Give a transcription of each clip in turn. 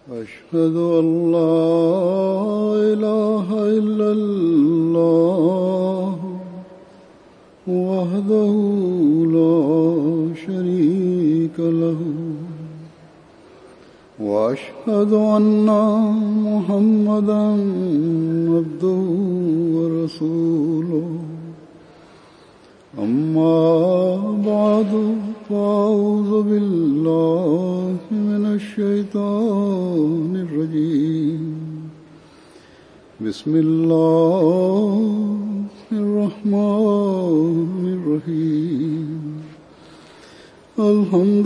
أشهد أن لا إله إلا الله وحده لا شريك له وأشهد أن محمدا عبده ورسوله أما بعد فأعوذ بالله من الشيطان الرجيم بسم الله الرحمن الرحيم الحمد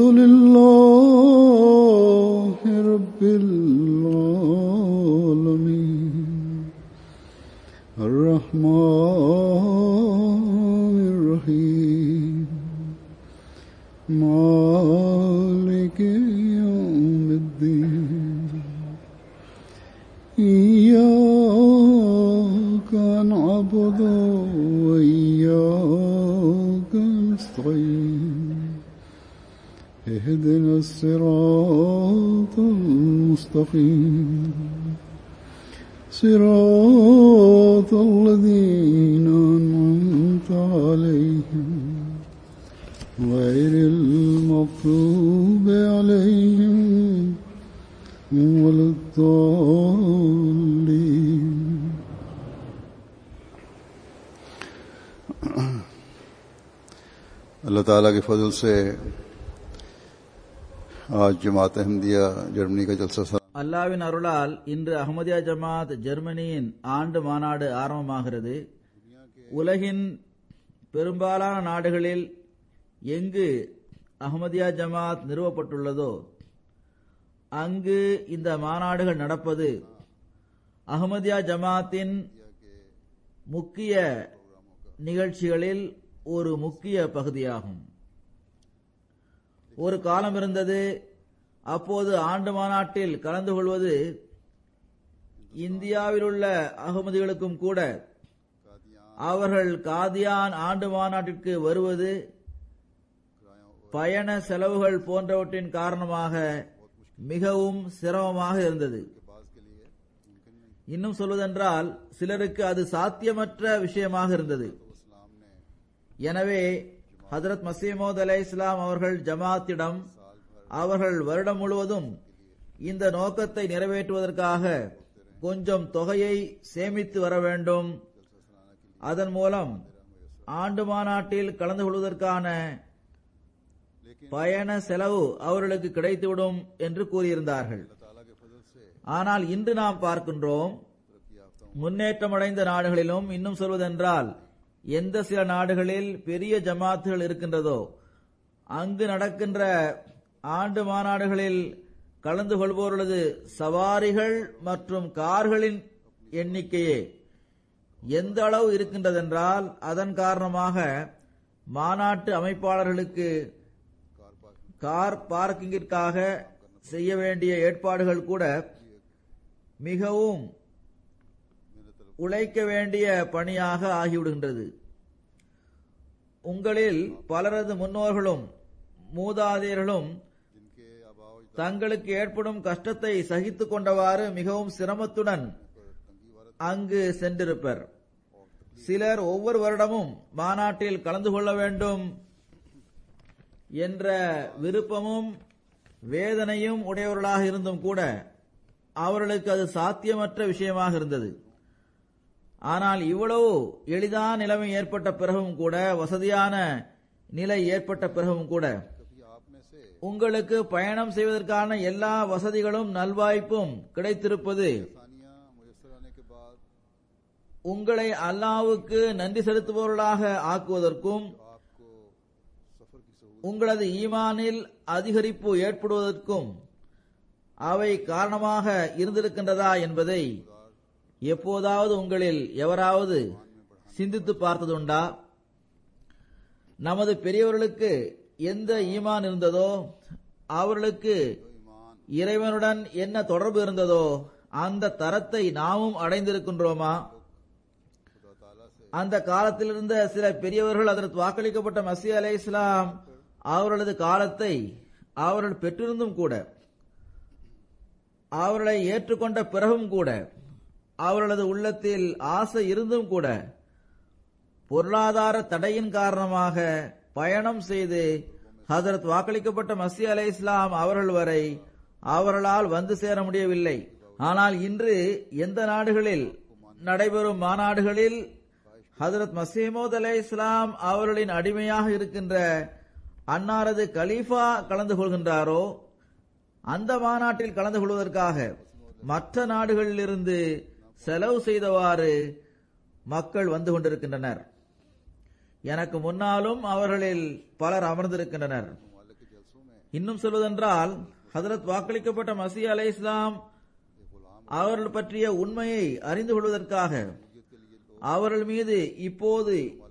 لله رب العالمين الرحمن الرحيم مالك يوم الدين إياك نعبد وإياك نستعين اهدنا الصراط المستقيم صراط الذين أنعمت عليهم غير المغضوب عليهم ولا الضالين अल्लाह ताला के फजल से आज जमात अहमदिया जर्मनी का जलसा था அல்லாவின் அருளால் இன்று அஹமதியா ஜமாத் ஜெர்மனியின் ஆண்டு மாநாடு ஆரம்பமாகிறது உலகின் பெரும்பாலான நாடுகளில் எங்கு அஹமதியா ஜமாத் நிறுவப்பட்டுள்ளதோ அங்கு இந்த மாநாடுகள் நடப்பது அஹமதியா ஜமாத்தின் முக்கிய நிகழ்ச்சிகளில் ஒரு முக்கிய பகுதியாகும் ஒரு காலம் இருந்தது அப்போது ஆண்டு மாநாட்டில் கலந்து கொள்வது இந்தியாவில் உள்ள அகமதிகளுக்கும் கூட அவர்கள் காதியான் ஆண்டு மாநாட்டிற்கு வருவது பயண செலவுகள் போன்றவற்றின் காரணமாக மிகவும் சிரமமாக இருந்தது இன்னும் சொல்வதென்றால் சிலருக்கு அது சாத்தியமற்ற விஷயமாக இருந்தது எனவே ஹதரத் மசீமோத் அலை இஸ்லாம் அவர்கள் ஜமாத்திடம் அவர்கள் வருடம் முழுவதும் இந்த நோக்கத்தை நிறைவேற்றுவதற்காக கொஞ்சம் தொகையை சேமித்து வர வேண்டும் அதன் மூலம் ஆண்டு மாநாட்டில் கலந்து கொள்வதற்கான பயண செலவு அவர்களுக்கு கிடைத்துவிடும் என்று கூறியிருந்தார்கள் ஆனால் இன்று நாம் பார்க்கின்றோம் முன்னேற்றமடைந்த நாடுகளிலும் இன்னும் சொல்வதென்றால் எந்த சில நாடுகளில் பெரிய ஜமாத்துகள் இருக்கின்றதோ அங்கு நடக்கின்ற ஆண்டு மாநாடுகளில் கலந்து கொள்வோர்களது சவாரிகள் மற்றும் கார்களின் எண்ணிக்கையே எந்த அளவு இருக்கின்றதென்றால் அதன் காரணமாக மாநாட்டு அமைப்பாளர்களுக்கு கார் பார்க்கிங்கிற்காக செய்ய வேண்டிய ஏற்பாடுகள் கூட மிகவும் உழைக்க வேண்டிய பணியாக ஆகிவிடுகின்றது உங்களில் பலரது முன்னோர்களும் மூதாதையர்களும் தங்களுக்கு ஏற்படும் கஷ்டத்தை சகித்துக் கொண்டவாறு மிகவும் சிரமத்துடன் அங்கு சென்றிருப்பர் சிலர் ஒவ்வொரு வருடமும் மாநாட்டில் கலந்து கொள்ள வேண்டும் என்ற விருப்பமும் வேதனையும் உடையவர்களாக இருந்தும் கூட அவர்களுக்கு அது சாத்தியமற்ற விஷயமாக இருந்தது ஆனால் இவ்வளவு எளிதான நிலைமை ஏற்பட்ட பிறகும் கூட வசதியான நிலை ஏற்பட்ட பிறகும் கூட உங்களுக்கு பயணம் செய்வதற்கான எல்லா வசதிகளும் நல்வாய்ப்பும் கிடைத்திருப்பது உங்களை அல்லாவுக்கு நன்றி செலுத்துபவர்களாக ஆக்குவதற்கும் உங்களது ஈமானில் அதிகரிப்பு ஏற்படுவதற்கும் அவை காரணமாக இருந்திருக்கின்றதா என்பதை எப்போதாவது உங்களில் எவராவது சிந்தித்து பார்த்ததுண்டா நமது பெரியவர்களுக்கு எந்த ஈமான் இருந்ததோ அவர்களுக்கு இறைவனுடன் என்ன தொடர்பு இருந்ததோ அந்த தரத்தை நாமும் அடைந்திருக்கின்றோமா அந்த காலத்தில் இருந்த சில பெரியவர்கள் அதற்கு வாக்களிக்கப்பட்ட மசி அலை இஸ்லாம் அவர்களது காலத்தை அவர்கள் பெற்றிருந்தும் கூட அவர்களை ஏற்றுக்கொண்ட பிறகும் கூட அவர்களது உள்ளத்தில் ஆசை இருந்தும் கூட பொருளாதார தடையின் காரணமாக பயணம் செய்து ஹதரத் வாக்களிக்கப்பட்ட மசி அலை இஸ்லாம் அவர்கள் வரை அவர்களால் வந்து சேர முடியவில்லை ஆனால் இன்று எந்த நாடுகளில் நடைபெறும் மாநாடுகளில் ஹதரத் மசீமோத் அலை இஸ்லாம் அவர்களின் அடிமையாக இருக்கின்ற அன்னாரது கலீஃபா கலந்து கொள்கின்றாரோ அந்த மாநாட்டில் கலந்து கொள்வதற்காக மற்ற நாடுகளிலிருந்து செலவு செய்தவாறு மக்கள் வந்து கொண்டிருக்கின்றனர் எனக்கு முன்னாலும் அவர்களில் பலர் அமர்ந்திருக்கின்றனர் இன்னும் சொல்வதென்றால் ஹதரத் வாக்களிக்கப்பட்ட மசி அலை இஸ்லாம் அவர்கள் பற்றிய உண்மையை அறிந்து கொள்வதற்காக அவர்கள் மீது இப்போது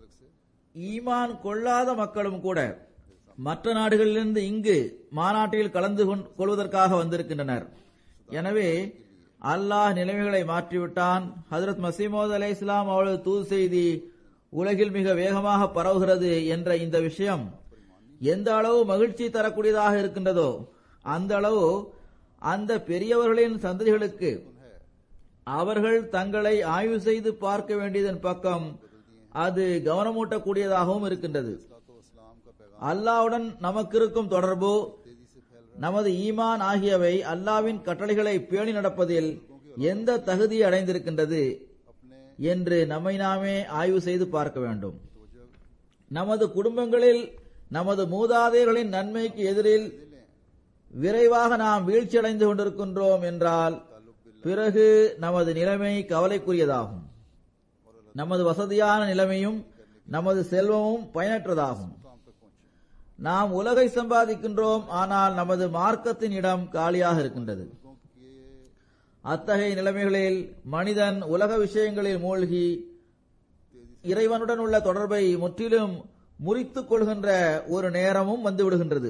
ஈமான் கொள்ளாத மக்களும் கூட மற்ற நாடுகளிலிருந்து இங்கு மாநாட்டில் கலந்து கொண்- கொள்வதற்காக வந்திருக்கின்றனர் எனவே அல்லாஹ் நிலைமைகளை மாற்றிவிட்டான் ஹஜரத் மசீமோத் அலை இஸ்லாம் அவளது தூது செய்தி உலகில் மிக வேகமாக பரவுகிறது என்ற இந்த விஷயம் எந்த அளவு மகிழ்ச்சி தரக்கூடியதாக இருக்கின்றதோ அந்த அளவு அந்த பெரியவர்களின் சந்ததிகளுக்கு அவர்கள் தங்களை ஆய்வு செய்து பார்க்க வேண்டியதன் பக்கம் அது கவனமூட்டக்கூடியதாகவும் இருக்கின்றது அல்லாவுடன் நமக்கு இருக்கும் தொடர்பு நமது ஈமான் ஆகியவை அல்லாவின் கட்டளைகளை பேணி நடப்பதில் எந்த தகுதி அடைந்திருக்கின்றது என்று நம்மை நாமே ஆய்வு செய்து பார்க்க வேண்டும் நமது குடும்பங்களில் நமது மூதாதையர்களின் நன்மைக்கு எதிரில் விரைவாக நாம் வீழ்ச்சியடைந்து கொண்டிருக்கின்றோம் என்றால் பிறகு நமது நிலைமை கவலைக்குரியதாகும் நமது வசதியான நிலைமையும் நமது செல்வமும் பயனற்றதாகும் நாம் உலகை சம்பாதிக்கின்றோம் ஆனால் நமது மார்க்கத்தின் இடம் காலியாக இருக்கின்றது அத்தகைய நிலைமைகளில் மனிதன் உலக விஷயங்களில் மூழ்கி இறைவனுடன் உள்ள தொடர்பை முற்றிலும் முறித்துக் கொள்கின்ற ஒரு நேரமும் வந்துவிடுகின்றது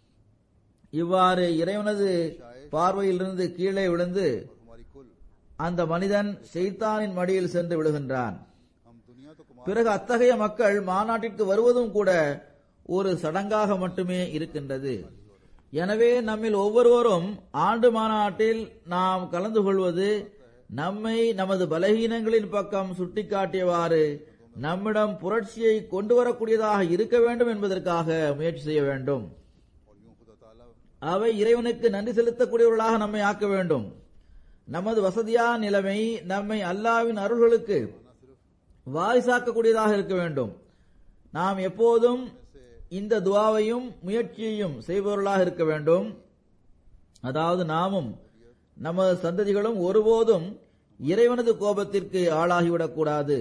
இவ்வாறு இறைவனது பார்வையிலிருந்து கீழே விழுந்து அந்த மனிதன் ஷெய்தானின் மடியில் சென்று விடுகின்றான் பிறகு அத்தகைய மக்கள் மாநாட்டிற்கு வருவதும் கூட ஒரு சடங்காக மட்டுமே இருக்கின்றது எனவே நம்மில் ஒவ்வொருவரும் ஆண்டு மாநாட்டில் நாம் கலந்து கொள்வது நம்மை நமது பலகீனங்களின் பக்கம் சுட்டிக்காட்டியவாறு நம்மிடம் புரட்சியை கொண்டு வரக்கூடியதாக இருக்க வேண்டும் என்பதற்காக முயற்சி செய்ய வேண்டும் அவை இறைவனுக்கு நன்றி செலுத்தக்கூடியவர்களாக நம்மை ஆக்க வேண்டும் நமது வசதியான நிலைமை நம்மை அல்லாவின் அருள்களுக்கு வாரிசாக்கக்கூடியதாக இருக்க வேண்டும் நாம் எப்போதும் இந்த துவாவையும் முயற்சியையும் செய்பவர்களாக இருக்க வேண்டும் அதாவது நாமும் நமது சந்ததிகளும் ஒருபோதும் இறைவனது கோபத்திற்கு ஆளாகிவிடக் கூடாது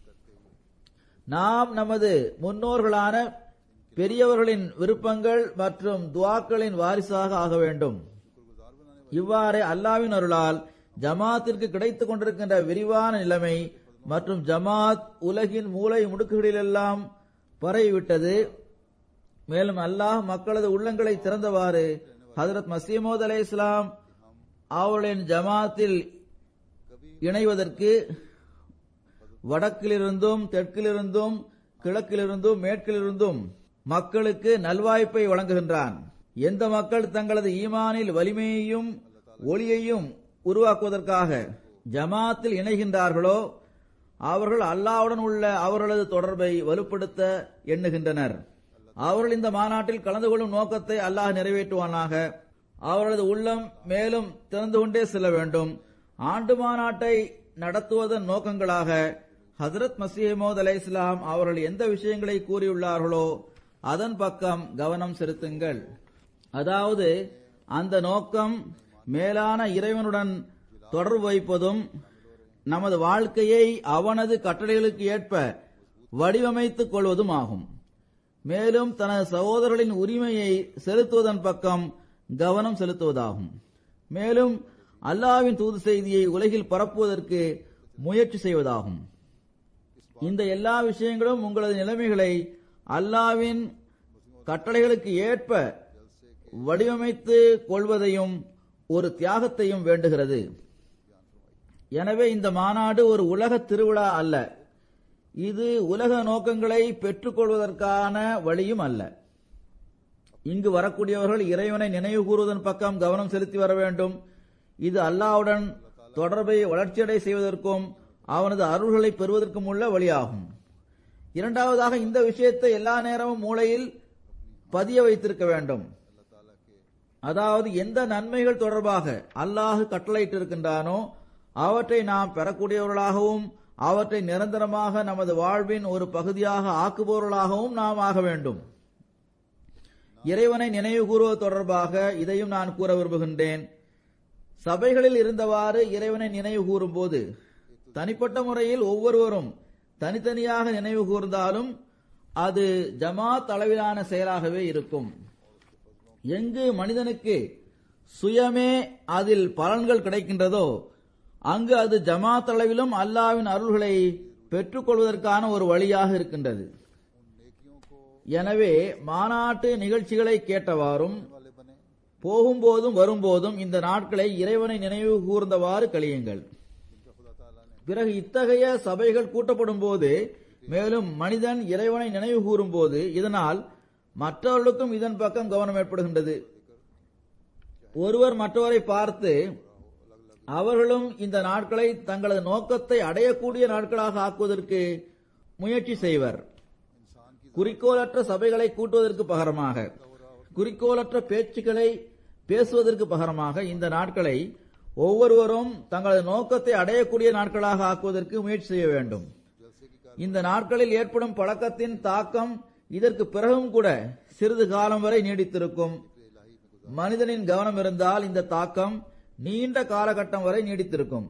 நாம் நமது முன்னோர்களான பெரியவர்களின் விருப்பங்கள் மற்றும் துவாக்களின் வாரிசாக ஆக வேண்டும் இவ்வாறே அல்லாவின் அருளால் ஜமாத்திற்கு கிடைத்துக் கொண்டிருக்கின்ற விரிவான நிலைமை மற்றும் ஜமாத் உலகின் மூலை முடுக்குகளிலெல்லாம் பரவிவிட்டது மேலும் அல்லாஹ் மக்களது உள்ளங்களை திறந்தவாறு ஹதரத் மசீமோத் அலை இஸ்லாம் அவர்களின் ஜமாத்தில் இணைவதற்கு வடக்கிலிருந்தும் தெற்கிலிருந்தும் கிழக்கிலிருந்தும் மேற்கிலிருந்தும் மக்களுக்கு நல்வாய்ப்பை வழங்குகின்றான் எந்த மக்கள் தங்களது ஈமானில் வலிமையையும் ஒளியையும் உருவாக்குவதற்காக ஜமாத்தில் இணைகின்றார்களோ அவர்கள் அல்லாவுடன் உள்ள அவர்களது தொடர்பை வலுப்படுத்த எண்ணுகின்றனர் அவர்கள் இந்த மாநாட்டில் கலந்து கொள்ளும் நோக்கத்தை அல்லாஹ் நிறைவேற்றுவானாக அவர்களது உள்ளம் மேலும் திறந்து கொண்டே செல்ல வேண்டும் ஆண்டு மாநாட்டை நடத்துவதன் நோக்கங்களாக ஹசரத் மசீமோத் அலை இஸ்லாம் அவர்கள் எந்த விஷயங்களை கூறியுள்ளார்களோ அதன் பக்கம் கவனம் செலுத்துங்கள் அதாவது அந்த நோக்கம் மேலான இறைவனுடன் தொடர்பு வைப்பதும் நமது வாழ்க்கையை அவனது கட்டளைகளுக்கு ஏற்ப வடிவமைத்துக் கொள்வதும் ஆகும் மேலும் தனது சகோதரர்களின் உரிமையை செலுத்துவதன் பக்கம் கவனம் செலுத்துவதாகும் மேலும் அல்லாவின் தூது செய்தியை உலகில் பரப்புவதற்கு முயற்சி செய்வதாகும் இந்த எல்லா விஷயங்களும் உங்களது நிலைமைகளை அல்லாவின் கட்டளைகளுக்கு ஏற்ப வடிவமைத்து கொள்வதையும் ஒரு தியாகத்தையும் வேண்டுகிறது எனவே இந்த மாநாடு ஒரு உலக திருவிழா அல்ல இது உலக நோக்கங்களை பெற்றுக்கொள்வதற்கான வழியும் அல்ல இங்கு வரக்கூடியவர்கள் இறைவனை நினைவு கூறுவதன் பக்கம் கவனம் செலுத்தி வர வேண்டும் இது அல்லாஹ்வுடன் தொடர்பை வளர்ச்சியடை செய்வதற்கும் அவனது அருள்களை பெறுவதற்கும் உள்ள வழியாகும் இரண்டாவதாக இந்த விஷயத்தை எல்லா நேரமும் மூளையில் பதிய வைத்திருக்க வேண்டும் அதாவது எந்த நன்மைகள் தொடர்பாக அல்லாஹ் கட்டளையிட்டிருக்கின்றானோ அவற்றை நாம் பெறக்கூடியவர்களாகவும் அவற்றை நிரந்தரமாக நமது வாழ்வின் ஒரு பகுதியாக ஆக்குபவர்களாகவும் நாம் ஆக வேண்டும் இறைவனை நினைவு கூறுவது தொடர்பாக இதையும் நான் கூற விரும்புகின்றேன் சபைகளில் இருந்தவாறு இறைவனை நினைவு கூறும்போது தனிப்பட்ட முறையில் ஒவ்வொருவரும் தனித்தனியாக நினைவு கூர்ந்தாலும் அது ஜமாத் அளவிலான செயலாகவே இருக்கும் எங்கு மனிதனுக்கு சுயமே அதில் பலன்கள் கிடைக்கின்றதோ அங்கு அது ஜமாத் அளவிலும் அல்லாவின் அருள்களை பெற்றுக்கொள்வதற்கான ஒரு வழியாக இருக்கின்றது எனவே மாநாட்டு நிகழ்ச்சிகளை கேட்டவாறும் போகும்போதும் வரும்போதும் இந்த நாட்களை இறைவனை நினைவு கூர்ந்தவாறு கழியுங்கள் பிறகு இத்தகைய சபைகள் கூட்டப்படும் போது மேலும் மனிதன் இறைவனை நினைவு கூறும் போது இதனால் மற்றவர்களுக்கும் இதன் பக்கம் கவனம் ஏற்படுகின்றது ஒருவர் மற்றவரை பார்த்து அவர்களும் இந்த நாட்களை தங்களது நோக்கத்தை அடையக்கூடிய நாட்களாக ஆக்குவதற்கு முயற்சி செய்வர் குறிக்கோளற்ற சபைகளை கூட்டுவதற்கு பகரமாக குறிக்கோளற்ற பேச்சுக்களை பேசுவதற்கு பகரமாக இந்த நாட்களை ஒவ்வொருவரும் தங்களது நோக்கத்தை அடையக்கூடிய நாட்களாக ஆக்குவதற்கு முயற்சி செய்ய வேண்டும் இந்த நாட்களில் ஏற்படும் பழக்கத்தின் தாக்கம் இதற்கு பிறகும் கூட சிறிது காலம் வரை நீடித்திருக்கும் மனிதனின் கவனம் இருந்தால் இந்த தாக்கம் நீண்ட காலகட்டம் வரை நீடித்திருக்கும்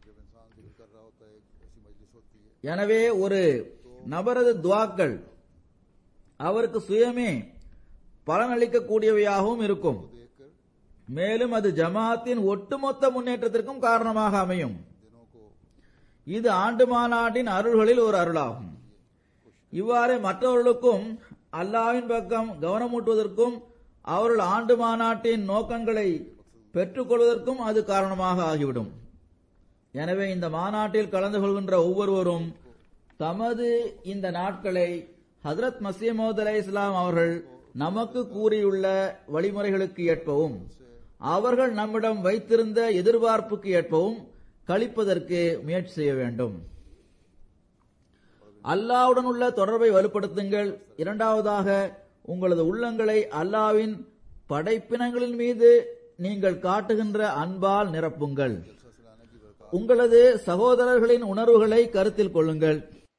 எனவே ஒரு நபரது துவாக்கள் அவருக்கு சுயமே பலனளிக்கக்கூடியவையாகவும் இருக்கும் மேலும் அது ஜமாத்தின் ஒட்டுமொத்த முன்னேற்றத்திற்கும் காரணமாக அமையும் இது ஆண்டு மாநாட்டின் அருள்களில் ஒரு அருளாகும் இவ்வாறு மற்றவர்களுக்கும் அல்லாவின் பக்கம் கவனமூட்டுவதற்கும் அவர்கள் ஆண்டு மாநாட்டின் நோக்கங்களை பெற்றுக்கொள்வதற்கும் அது காரணமாக ஆகிவிடும் எனவே இந்த மாநாட்டில் கலந்து கொள்கின்ற ஒவ்வொருவரும் தமது இந்த நாட்களை ஹதரத் மசீமோத் அலை இஸ்லாம் அவர்கள் நமக்கு கூறியுள்ள வழிமுறைகளுக்கு ஏற்பவும் அவர்கள் நம்மிடம் வைத்திருந்த எதிர்பார்ப்புக்கு ஏற்பவும் கழிப்பதற்கு முயற்சி செய்ய வேண்டும் அல்லாவுடன் உள்ள தொடர்பை வலுப்படுத்துங்கள் இரண்டாவதாக உங்களது உள்ளங்களை அல்லாவின் படைப்பினங்களின் மீது நீங்கள் காட்டுகின்ற அன்பால் நிரப்புங்கள் உங்களது சகோதரர்களின் உணர்வுகளை கருத்தில் கொள்ளுங்கள்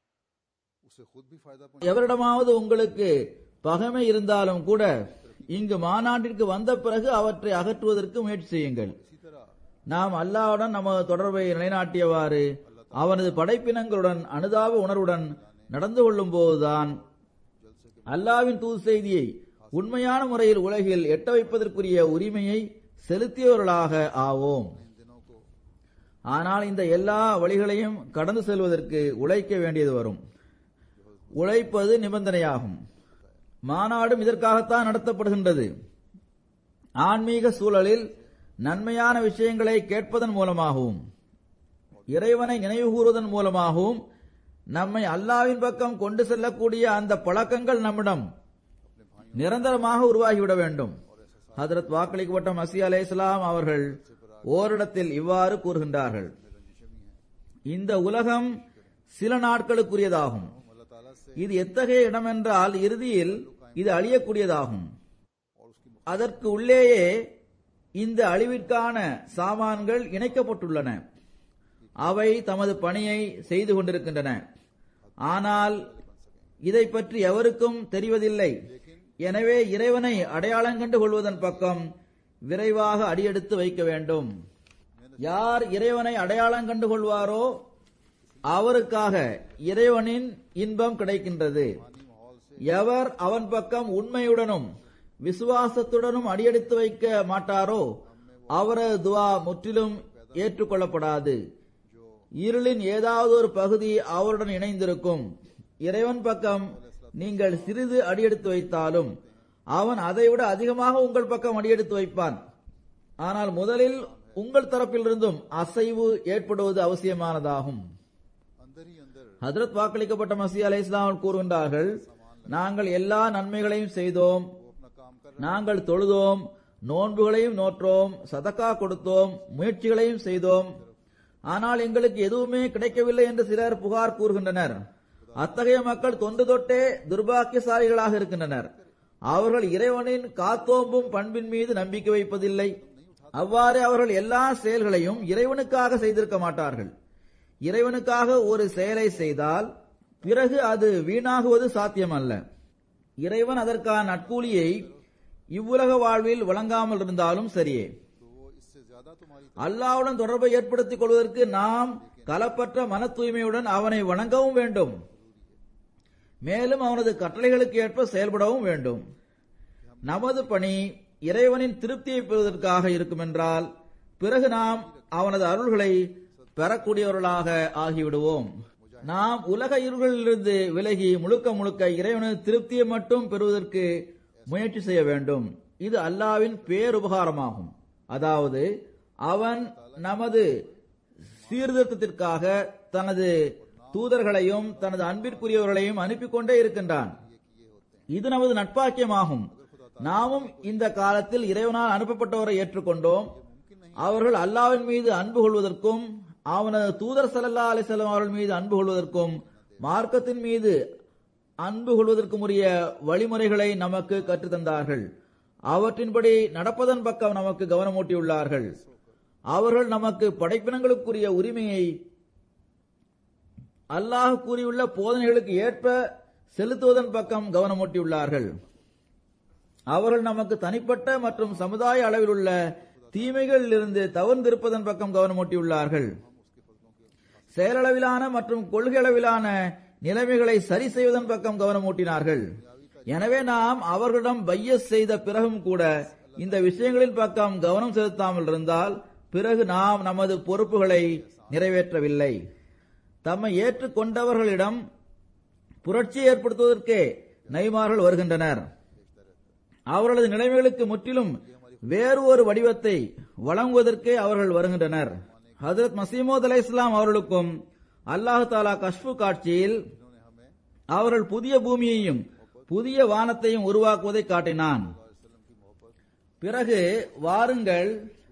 எவரிடமாவது உங்களுக்கு பகைமை இருந்தாலும் கூட இங்கு மாநாட்டிற்கு வந்த பிறகு அவற்றை அகற்றுவதற்கு முயற்சி செய்யுங்கள் நாம் அல்லாவுடன் நமது தொடர்பை நிலைநாட்டியவாறு அவனது படைப்பினங்களுடன் அனுதாப உணர்வுடன் நடந்து கொள்ளும் போதுதான் அல்லாவின் தூது செய்தியை உண்மையான முறையில் உலகில் எட்ட வைப்பதற்குரிய உரிமையை செலுத்தியவர்களாக ஆவோம் ஆனால் இந்த எல்லா வழிகளையும் கடந்து செல்வதற்கு உழைக்க வேண்டியது வரும் உழைப்பது நிபந்தனையாகும் மாநாடும் இதற்காகத்தான் நடத்தப்படுகின்றது ஆன்மீக சூழலில் நன்மையான விஷயங்களை கேட்பதன் மூலமாகவும் இறைவனை நினைவு கூறுவதன் மூலமாகவும் நம்மை அல்லாவின் பக்கம் கொண்டு செல்லக்கூடிய அந்த பழக்கங்கள் நம்மிடம் நிரந்தரமாக உருவாகிவிட வேண்டும் ஹதரத் வாக்களிக்கப்பட்ட மசி அலே இஸ்லாம் அவர்கள் ஓரிடத்தில் இவ்வாறு கூறுகின்றார்கள் இந்த உலகம் சில நாட்களுக்குரியதாகும் இது எத்தகைய இடம் என்றால் இறுதியில் இது அழியக்கூடியதாகும் அதற்கு உள்ளேயே இந்த அழிவிற்கான சாமான்கள் இணைக்கப்பட்டுள்ளன அவை தமது பணியை செய்து கொண்டிருக்கின்றன ஆனால் இதை பற்றி எவருக்கும் தெரிவதில்லை எனவே இறைவனை அடையாளம் கண்டு கொள்வதன் பக்கம் விரைவாக அடியெடுத்து வைக்க வேண்டும் யார் இறைவனை அடையாளம் கண்டு கொள்வாரோ அவருக்காக இறைவனின் இன்பம் கிடைக்கின்றது எவர் அவன் பக்கம் உண்மையுடனும் விசுவாசத்துடனும் அடியெடுத்து வைக்க மாட்டாரோ அவரது துவா முற்றிலும் ஏற்றுக்கொள்ளப்படாது இருளின் ஏதாவது ஒரு பகுதி அவருடன் இணைந்திருக்கும் இறைவன் பக்கம் நீங்கள் சிறிது அடியெடுத்து வைத்தாலும் அவன் அதைவிட அதிகமாக உங்கள் பக்கம் அடியெடுத்து வைப்பான் ஆனால் முதலில் உங்கள் தரப்பிலிருந்தும் அசைவு ஏற்படுவது அவசியமானதாகும் ஹதரத் வாக்களிக்கப்பட்ட மசி அலை இஸ்லாம் கூறுகின்றார்கள் நாங்கள் எல்லா நன்மைகளையும் செய்தோம் நாங்கள் தொழுதோம் நோன்புகளையும் நோற்றோம் சதக்கா கொடுத்தோம் முயற்சிகளையும் செய்தோம் ஆனால் எங்களுக்கு எதுவுமே கிடைக்கவில்லை என்று சிலர் புகார் கூறுகின்றனர் அத்தகைய மக்கள் தொன்று தொட்டே துர்பாக்கியசாலிகளாக இருக்கின்றனர் அவர்கள் இறைவனின் காத்தோம்பும் பண்பின் மீது நம்பிக்கை வைப்பதில்லை அவ்வாறு அவர்கள் எல்லா செயல்களையும் இறைவனுக்காக செய்திருக்க மாட்டார்கள் இறைவனுக்காக ஒரு செயலை செய்தால் பிறகு அது வீணாகுவது சாத்தியமல்ல இறைவன் அதற்கான நட்கூலியை இவ்வுலக வாழ்வில் வழங்காமல் இருந்தாலும் சரியே அல்லாவுடன் தொடர்பை ஏற்படுத்திக் கொள்வதற்கு நாம் கலப்பற்ற மன தூய்மையுடன் அவனை வணங்கவும் வேண்டும் மேலும் அவனது கட்டளைகளுக்கு ஏற்ப செயல்படவும் வேண்டும் நமது பணி இறைவனின் திருப்தியை பெறுவதற்காக இருக்கும் என்றால் பிறகு நாம் அவனது அருள்களை பெறக்கூடியவர்களாக ஆகிவிடுவோம் நாம் உலக இருள்களிலிருந்து விலகி முழுக்க முழுக்க இறைவனது திருப்தியை மட்டும் பெறுவதற்கு முயற்சி செய்ய வேண்டும் இது அல்லாவின் பேருபகாரமாகும் அதாவது அவன் நமது சீர்திருத்தத்திற்காக தனது தூதர்களையும் தனது அன்பிற்குரியவர்களையும் அனுப்பி கொண்டே இருக்கின்றான் இது நமது நட்பாக்கியமாகும் நாமும் இந்த காலத்தில் இறைவனால் அனுப்பப்பட்டவரை ஏற்றுக்கொண்டோம் அவர்கள் அல்லாவின் மீது அன்பு கொள்வதற்கும் அவனது தூதர் சல்லா அலிசல்லாம் அவர்கள் மீது அன்பு கொள்வதற்கும் மார்க்கத்தின் மீது அன்பு கொள்வதற்கும் உரிய வழிமுறைகளை நமக்கு கற்றுத்தந்தார்கள் அவற்றின்படி நடப்பதன் பக்கம் நமக்கு கவனமூட்டியுள்ளார்கள் அவர்கள் நமக்கு படைப்பினங்களுக்குரிய உரிமையை அல்லாஹ் கூறியுள்ள போதனைகளுக்கு ஏற்ப செலுத்துவதன் பக்கம் கவனமூட்டியுள்ளார்கள் அவர்கள் நமக்கு தனிப்பட்ட மற்றும் சமுதாய அளவில் உள்ள தீமைகளில் இருந்து தவிர்ந்திருப்பதன் பக்கம் கவனமூட்டியுள்ளார்கள் செயலளவிலான மற்றும் கொள்கை அளவிலான நிலைமைகளை சரி செய்வதன் பக்கம் கவனமூட்டினார்கள் எனவே நாம் அவர்களிடம் பைய செய்த பிறகும் கூட இந்த விஷயங்களின் பக்கம் கவனம் செலுத்தாமல் இருந்தால் பிறகு நாம் நமது பொறுப்புகளை நிறைவேற்றவில்லை தம்மை ஏற்றுக்கொண்டவர்களிடம் புரட்சி ஏற்படுத்துவதற்கே நைமார்கள் வருகின்றனர் அவர்களது நிலைமைகளுக்கு முற்றிலும் வேறு ஒரு வடிவத்தை வழங்குவதற்கே அவர்கள் வருகின்றனர் ஹசரத் மசீமோத் அலை இஸ்லாம் அவர்களுக்கும் அல்லாஹு தாலா கஷ்பு காட்சியில் அவர்கள் புதிய பூமியையும் புதிய வானத்தையும் உருவாக்குவதை காட்டினான் பிறகு வாருங்கள்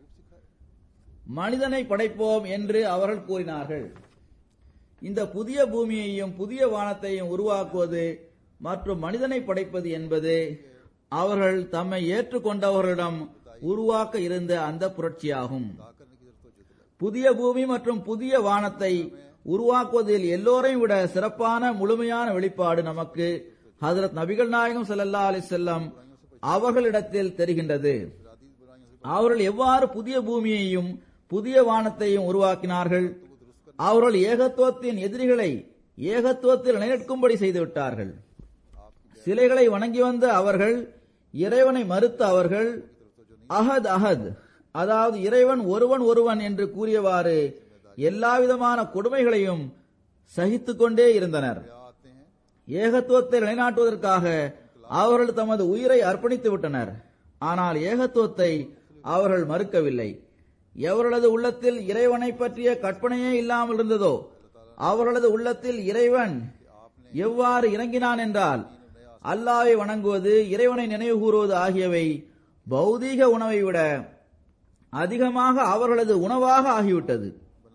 மனிதனை படைப்போம் என்று அவர்கள் கூறினார்கள் இந்த புதிய பூமியையும் புதிய வானத்தையும் உருவாக்குவது மற்றும் மனிதனை படைப்பது என்பது அவர்கள் தம்மை ஏற்றுக்கொண்டவர்களிடம் உருவாக்க இருந்த அந்த புரட்சியாகும் புதிய பூமி மற்றும் புதிய வானத்தை உருவாக்குவதில் எல்லோரையும் விட சிறப்பான முழுமையான வெளிப்பாடு நமக்கு ஹசரத் நபிகள் நாயகம் ஸல்லல்லா அலைஹி செல்லம் அவர்களிடத்தில் தெரிகின்றது அவர்கள் எவ்வாறு புதிய பூமியையும் புதிய வானத்தையும் உருவாக்கினார்கள் அவர்கள் ஏகத்துவத்தின் எதிரிகளை ஏகத்துவத்தில் நிலைநிற்கும்படி செய்துவிட்டார்கள் சிலைகளை வணங்கி வந்த அவர்கள் இறைவனை மறுத்த அவர்கள் அஹத் அஹத் அதாவது இறைவன் ஒருவன் ஒருவன் என்று கூறியவாறு எல்லாவிதமான கொடுமைகளையும் சகித்துக் கொண்டே இருந்தனர் ஏகத்துவத்தை நிலைநாட்டுவதற்காக அவர்கள் தமது உயிரை அர்ப்பணித்து விட்டனர் ஆனால் ஏகத்துவத்தை அவர்கள் மறுக்கவில்லை எவர்களது உள்ளத்தில் இறைவனை பற்றிய கற்பனையே இல்லாமல் இருந்ததோ அவர்களது உள்ளத்தில் இறைவன் எவ்வாறு இறங்கினான் என்றால் அல்லாவை வணங்குவது இறைவனை நினைவு கூறுவது ஆகியவை பௌதீக உணவை விட அதிகமாக அவர்களது உணவாக ஆகிவிட்டது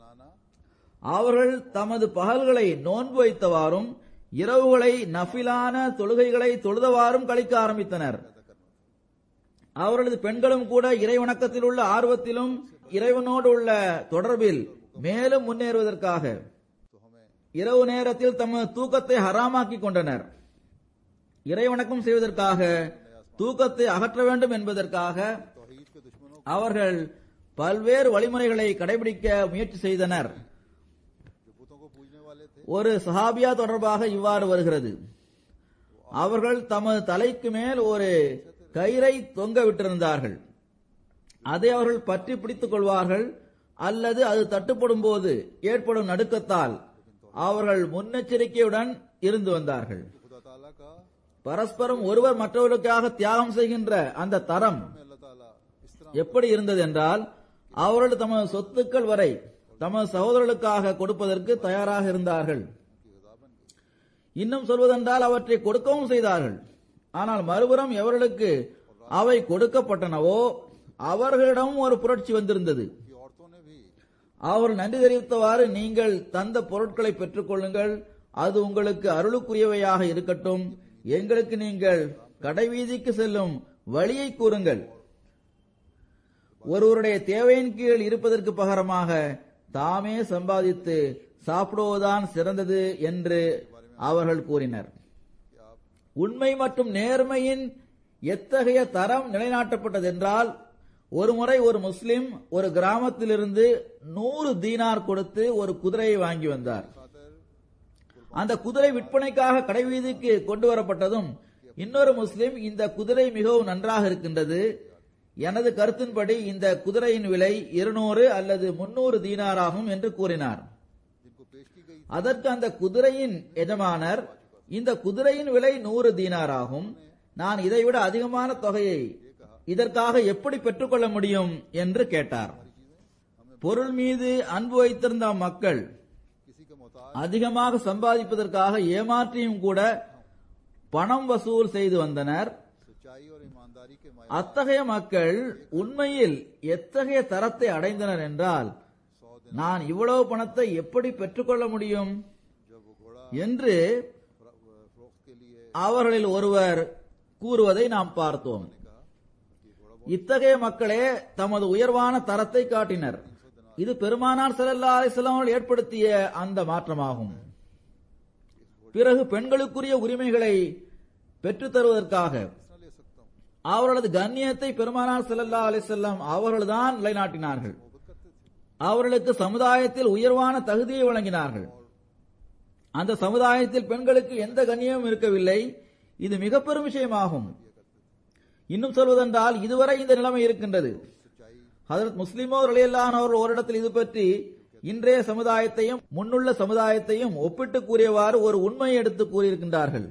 அவர்கள் தமது பகல்களை நோன்பு வைத்தவாறும் இரவுகளை நஃபிலான தொழுகைகளை தொழுதவாறும் கழிக்க ஆரம்பித்தனர் அவர்களது பெண்களும் கூட இறைவணக்கத்தில் உள்ள ஆர்வத்திலும் இறைவனோடு உள்ள தொடர்பில் மேலும் முன்னேறுவதற்காக இரவு நேரத்தில் தமது தூக்கத்தை ஹராமாக்கி கொண்டனர் இறைவணக்கம் செய்வதற்காக தூக்கத்தை அகற்ற வேண்டும் என்பதற்காக அவர்கள் பல்வேறு வழிமுறைகளை கடைபிடிக்க முயற்சி செய்தனர் ஒரு சஹாபியா தொடர்பாக இவ்வாறு வருகிறது அவர்கள் தமது தலைக்கு மேல் ஒரு கயிறை தொங்க விட்டிருந்தார்கள் அதை அவர்கள் பற்றி பிடித்துக் கொள்வார்கள் அல்லது அது தட்டுப்படும் போது ஏற்படும் நடுக்கத்தால் அவர்கள் முன்னெச்சரிக்கையுடன் இருந்து வந்தார்கள் பரஸ்பரம் ஒருவர் மற்றவர்களுக்காக தியாகம் செய்கின்ற அந்த தரம் எப்படி இருந்தது என்றால் அவர்கள் தமது சொத்துக்கள் வரை தமது சகோதரர்களுக்காக கொடுப்பதற்கு தயாராக இருந்தார்கள் இன்னும் சொல்வதென்றால் அவற்றை கொடுக்கவும் செய்தார்கள் ஆனால் மறுபுறம் எவர்களுக்கு அவை கொடுக்கப்பட்டனவோ அவர்களிடமும் ஒரு புரட்சி வந்திருந்தது कि औरतों ने भी அவர் நன்றி தெரிவித்தவாறு நீங்கள் தந்த பொருட்களை பெற்றுக் கொள்ளுங்கள் அது உங்களுக்கு அருளுக்குரியவையாக இருக்கட்டும் எங்களுக்கு நீங்கள் கடைவீதிக்கு செல்லும் வழியை கூறுங்கள் ஒருவருடைய தேவையின் கீழ் இருப்பதற்கு பகரமாக தாமே சம்பாதித்து சாப்பிடுவதுதான் சிறந்தது என்று அவர்கள் கூறினர் உண்மை மற்றும் நேர்மையின் எத்தகைய தரம் நிலைநாட்டப்பட்டதென்றால் ஒருமுறை ஒரு முஸ்லிம் ஒரு கிராமத்திலிருந்து நூறு தீனார் கொடுத்து ஒரு குதிரையை வாங்கி வந்தார் அந்த குதிரை விற்பனைக்காக கடைவீதிக்கு கொண்டு வரப்பட்டதும் இன்னொரு முஸ்லிம் இந்த குதிரை மிகவும் நன்றாக இருக்கின்றது எனது கருத்தின்படி இந்த குதிரையின் விலை இருநூறு அல்லது முன்னூறு தீனாராகும் என்று கூறினார் जिनको पेश की गई அதற்கு அந்த குதிரையின் எஜமானர் இந்த குதிரையின் விலை நூறு தீனாராகும் நான் இதைவிட அதிகமான தொகையை இதற்காக எப்படி பெற்றுக்கொள்ள முடியும் என்று கேட்டார் பொருள் மீது அன்பு வைத்திருந்த மக்கள் किसी का मोहताज அதிகமாக சம்பாதிப்பதற்காக ஏமாற்றியும் கூட பணம் வசூல் செய்து வந்தனர் सच्चाई और ईमानदारी के मायने அத்தகைய மக்கள் உண்மையில் எத்தகைய தரத்தை அடைந்தனர் என்றால் सौ दिन நான் இவ்வளவு பணத்தை எப்படி பெற்றுக்கொள்ள முடியும் जब वो घोड़ा என்று फ्रो- फरोख्त के लिए அவர்களில் ஒருவர் கூறுவதை நாம் பார்த்தோம் இத்தகைய மக்களே தமது உயர்வான தரத்தை காட்டினர் இது பெருமானார் ஸல்லல்லாஹு அலைஹி வஸல்லம் அவர்கள் ஏற்படுத்திய அந்த மாற்றமாகும் பிறகு பெண்களுக்குரிய உரிமைகளை பெற்றுத் தருவதற்காக न ले सकता हूँ அவர்களது கண்ணியத்தை பெருமானார் ஸல்லல்லாஹு அலைஹி வஸல்லம் அவர்கள்தான் நிலைநாட்டினார்கள் அவர்களுக்கு சமுதாயத்தில் உயர்வான தகுதியை வழங்கினார்கள் அந்த சமுதாயத்தில் பெண்களுக்கு எந்த கண்ணியமும் இருக்கவில்லை இது மிக பெரும் விஷயமாகும் இன்னும் சொல்வதென்றால் இதுவரை இந்த நிலைமை இருக்கின்றது ஹதரத் முஸ்லிமோ ரலியல்லானவர்கள் ஓரிடத்தில் இது பற்றி இன்றைய சமுதாயத்தையும் முன்னுள்ள சமுதாயத்தையும் ஒப்பிட்டு கூறியவாறு ஒரு உண்மையை எடுத்து கூறியிருக்கின்றார்கள்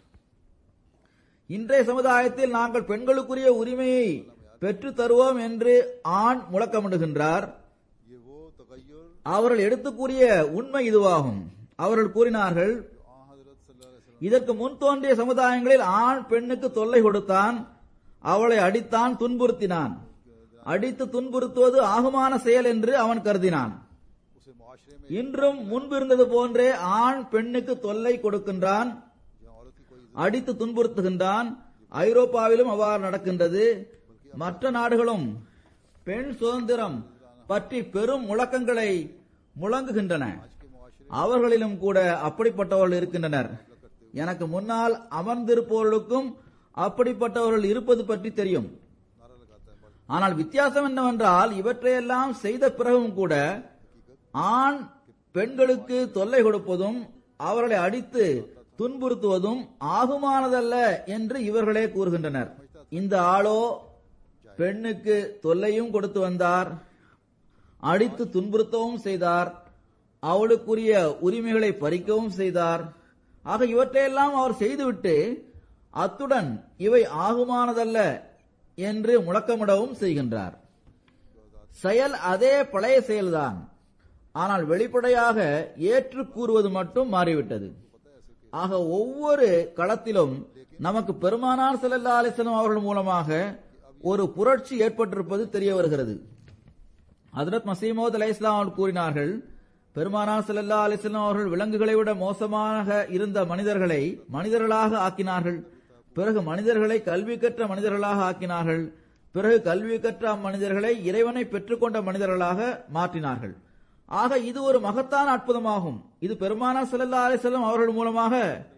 இன்றைய சமுதாயத்தில் நாங்கள் பெண்களுக்குரிய உரிமையை பெற்றுத் தருவோம் என்று ஆண் முழக்கமிடுகின்றார் ये वो तगैर அவர்கள் எடுத்து கூறிய உண்மை இதுவாகும் அவர்கள் கூறினார்கள் आ हजरत सल्लल्लाहु अलैहि वसल्लम இதற்கு முன் தோன்றிய சமுதாயங்களில் ஆண் பெண்ணுக்கு தொல்லை கொடுத்தான் அவளை அடித்தான் துன்புறுத்தினான் அடித்து துன்புறுத்துவது ஆகுமான செயல் என்று அவன் கருதினான் उसे मुआशरे में இன்றும் முன்பு இருந்தது போன்றே ஆண் பெண்ணுக்கு தொல்லை கொடுக்கின்றான் जहाँ औरत की कोई அடித்து துன்புறுத்துகின்றான் ஐரோப்பாவிலும் அவ்வாறு நடக்கின்றது மற்ற நாடுகளும் பெண் சுதந்திரம் பற்றி பெரும் முழக்கங்களை முழங்குகின்றன के मुआशरे அவர்களிலும் கூட அப்படிப்பட்டவர்கள் இருக்கின்றனர் எனக்கு முன்னால் அமர்ந்திருப்பவர்களுக்கும் அப்படிப்பட்டவர்கள் இருப்பது பற்றி தெரியும் नारा लगाता है मर्द ஆனால் வித்தியாசம் என்னவென்றால் இவற்றையெல்லாம் செய்த பிறகும் கூட ஆண் பெண்களுக்கு தொல்லை கொடுப்பதும் அவர்களை அடித்து துன்புறுத்துவதும் ஆகுமானதல்ல என்று இவர்களே கூறுகின்றனர் இந்த ஆளோ பெண்ணுக்கு தொல்லையும் கொடுத்து வந்தார் அடித்து துன்புறுத்தவும் செய்தார் அவளுக்குரிய உரிமைகளை பறிக்கவும் செய்தார் ஆக இவற்றையெல்லாம் அவர் செய்துவிட்டு அத்துடன் இவை ஆகுமானதல்ல என்று முழக்கமிடவும் செய்கின்றார் செயல் அதே பழைய செயல்தான் ஆனால் வெளிப்படையாக ஏற்று கூறுவது மட்டும் மாறிவிட்டது ஆக ஒவ்வொரு களத்திலும் நமக்கு பெருமானார் ஸல்லல்லாஹு அலைஹி வஸல்லம் அவர்கள் மூலமாக ஒரு புரட்சி ஏற்பட்டிருப்பது தெரிய வருகிறது ஹஜரத் மசீமோத் அலை இஸ்லாம் அவர்கள் கூறினார்கள் பெருமானார் ஸல்லல்லாஹு அலைஹி வஸல்லம் அவர்கள் விலங்குகளை விட மோசமாக இருந்த மனிதர்களை மனிதர்களாக ஆக்கினார்கள் பிறகு மனிதர்களை கல்வி கற்ற மனிதர்களாக ஆக்கினார்கள் பிறகு கல்வி கற்ற அம்மனிதர்களை இறைவனை பெற்றுக்கொண்ட மனிதர்களாக மாற்றினார்கள் ஆக இது ஒரு மகத்தான அற்புதமாகும் இது பெருமானார் ஸல்லல்லாஹு அலைஹி வஸல்லம் அவர்கள் மூலமாக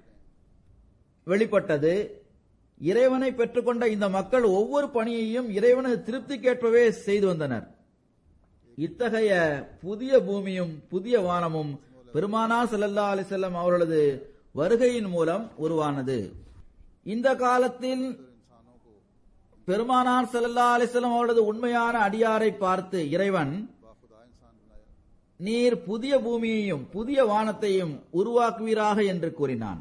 வெளிப்பட்டது இறைவனை பெற்றுக்கொண்ட இந்த மக்கள் ஒவ்வொரு பணியையும் இறைவனது திருப்திக்கேற்பவே செய்து வந்தனர் இத்தகைய புதிய பூமியும் புதிய வானமும் பெருமானார் ஸல்லல்லாஹு அலைஹி வஸல்லம் அவர்களது வருகையின் மூலம் உருவானது இந்த காலத்தில் பெருமானார் ஸல்லல்லாஹு அலைஹி வஸல்லம் அவர்களது உண்மையான அடியாரை பார்த்து இறைவன் बाखुदा इंसान बनाया நீர் புதிய பூமியையும் புதிய வானத்தையும் உருவாக்குவீராக என்று கூறினான்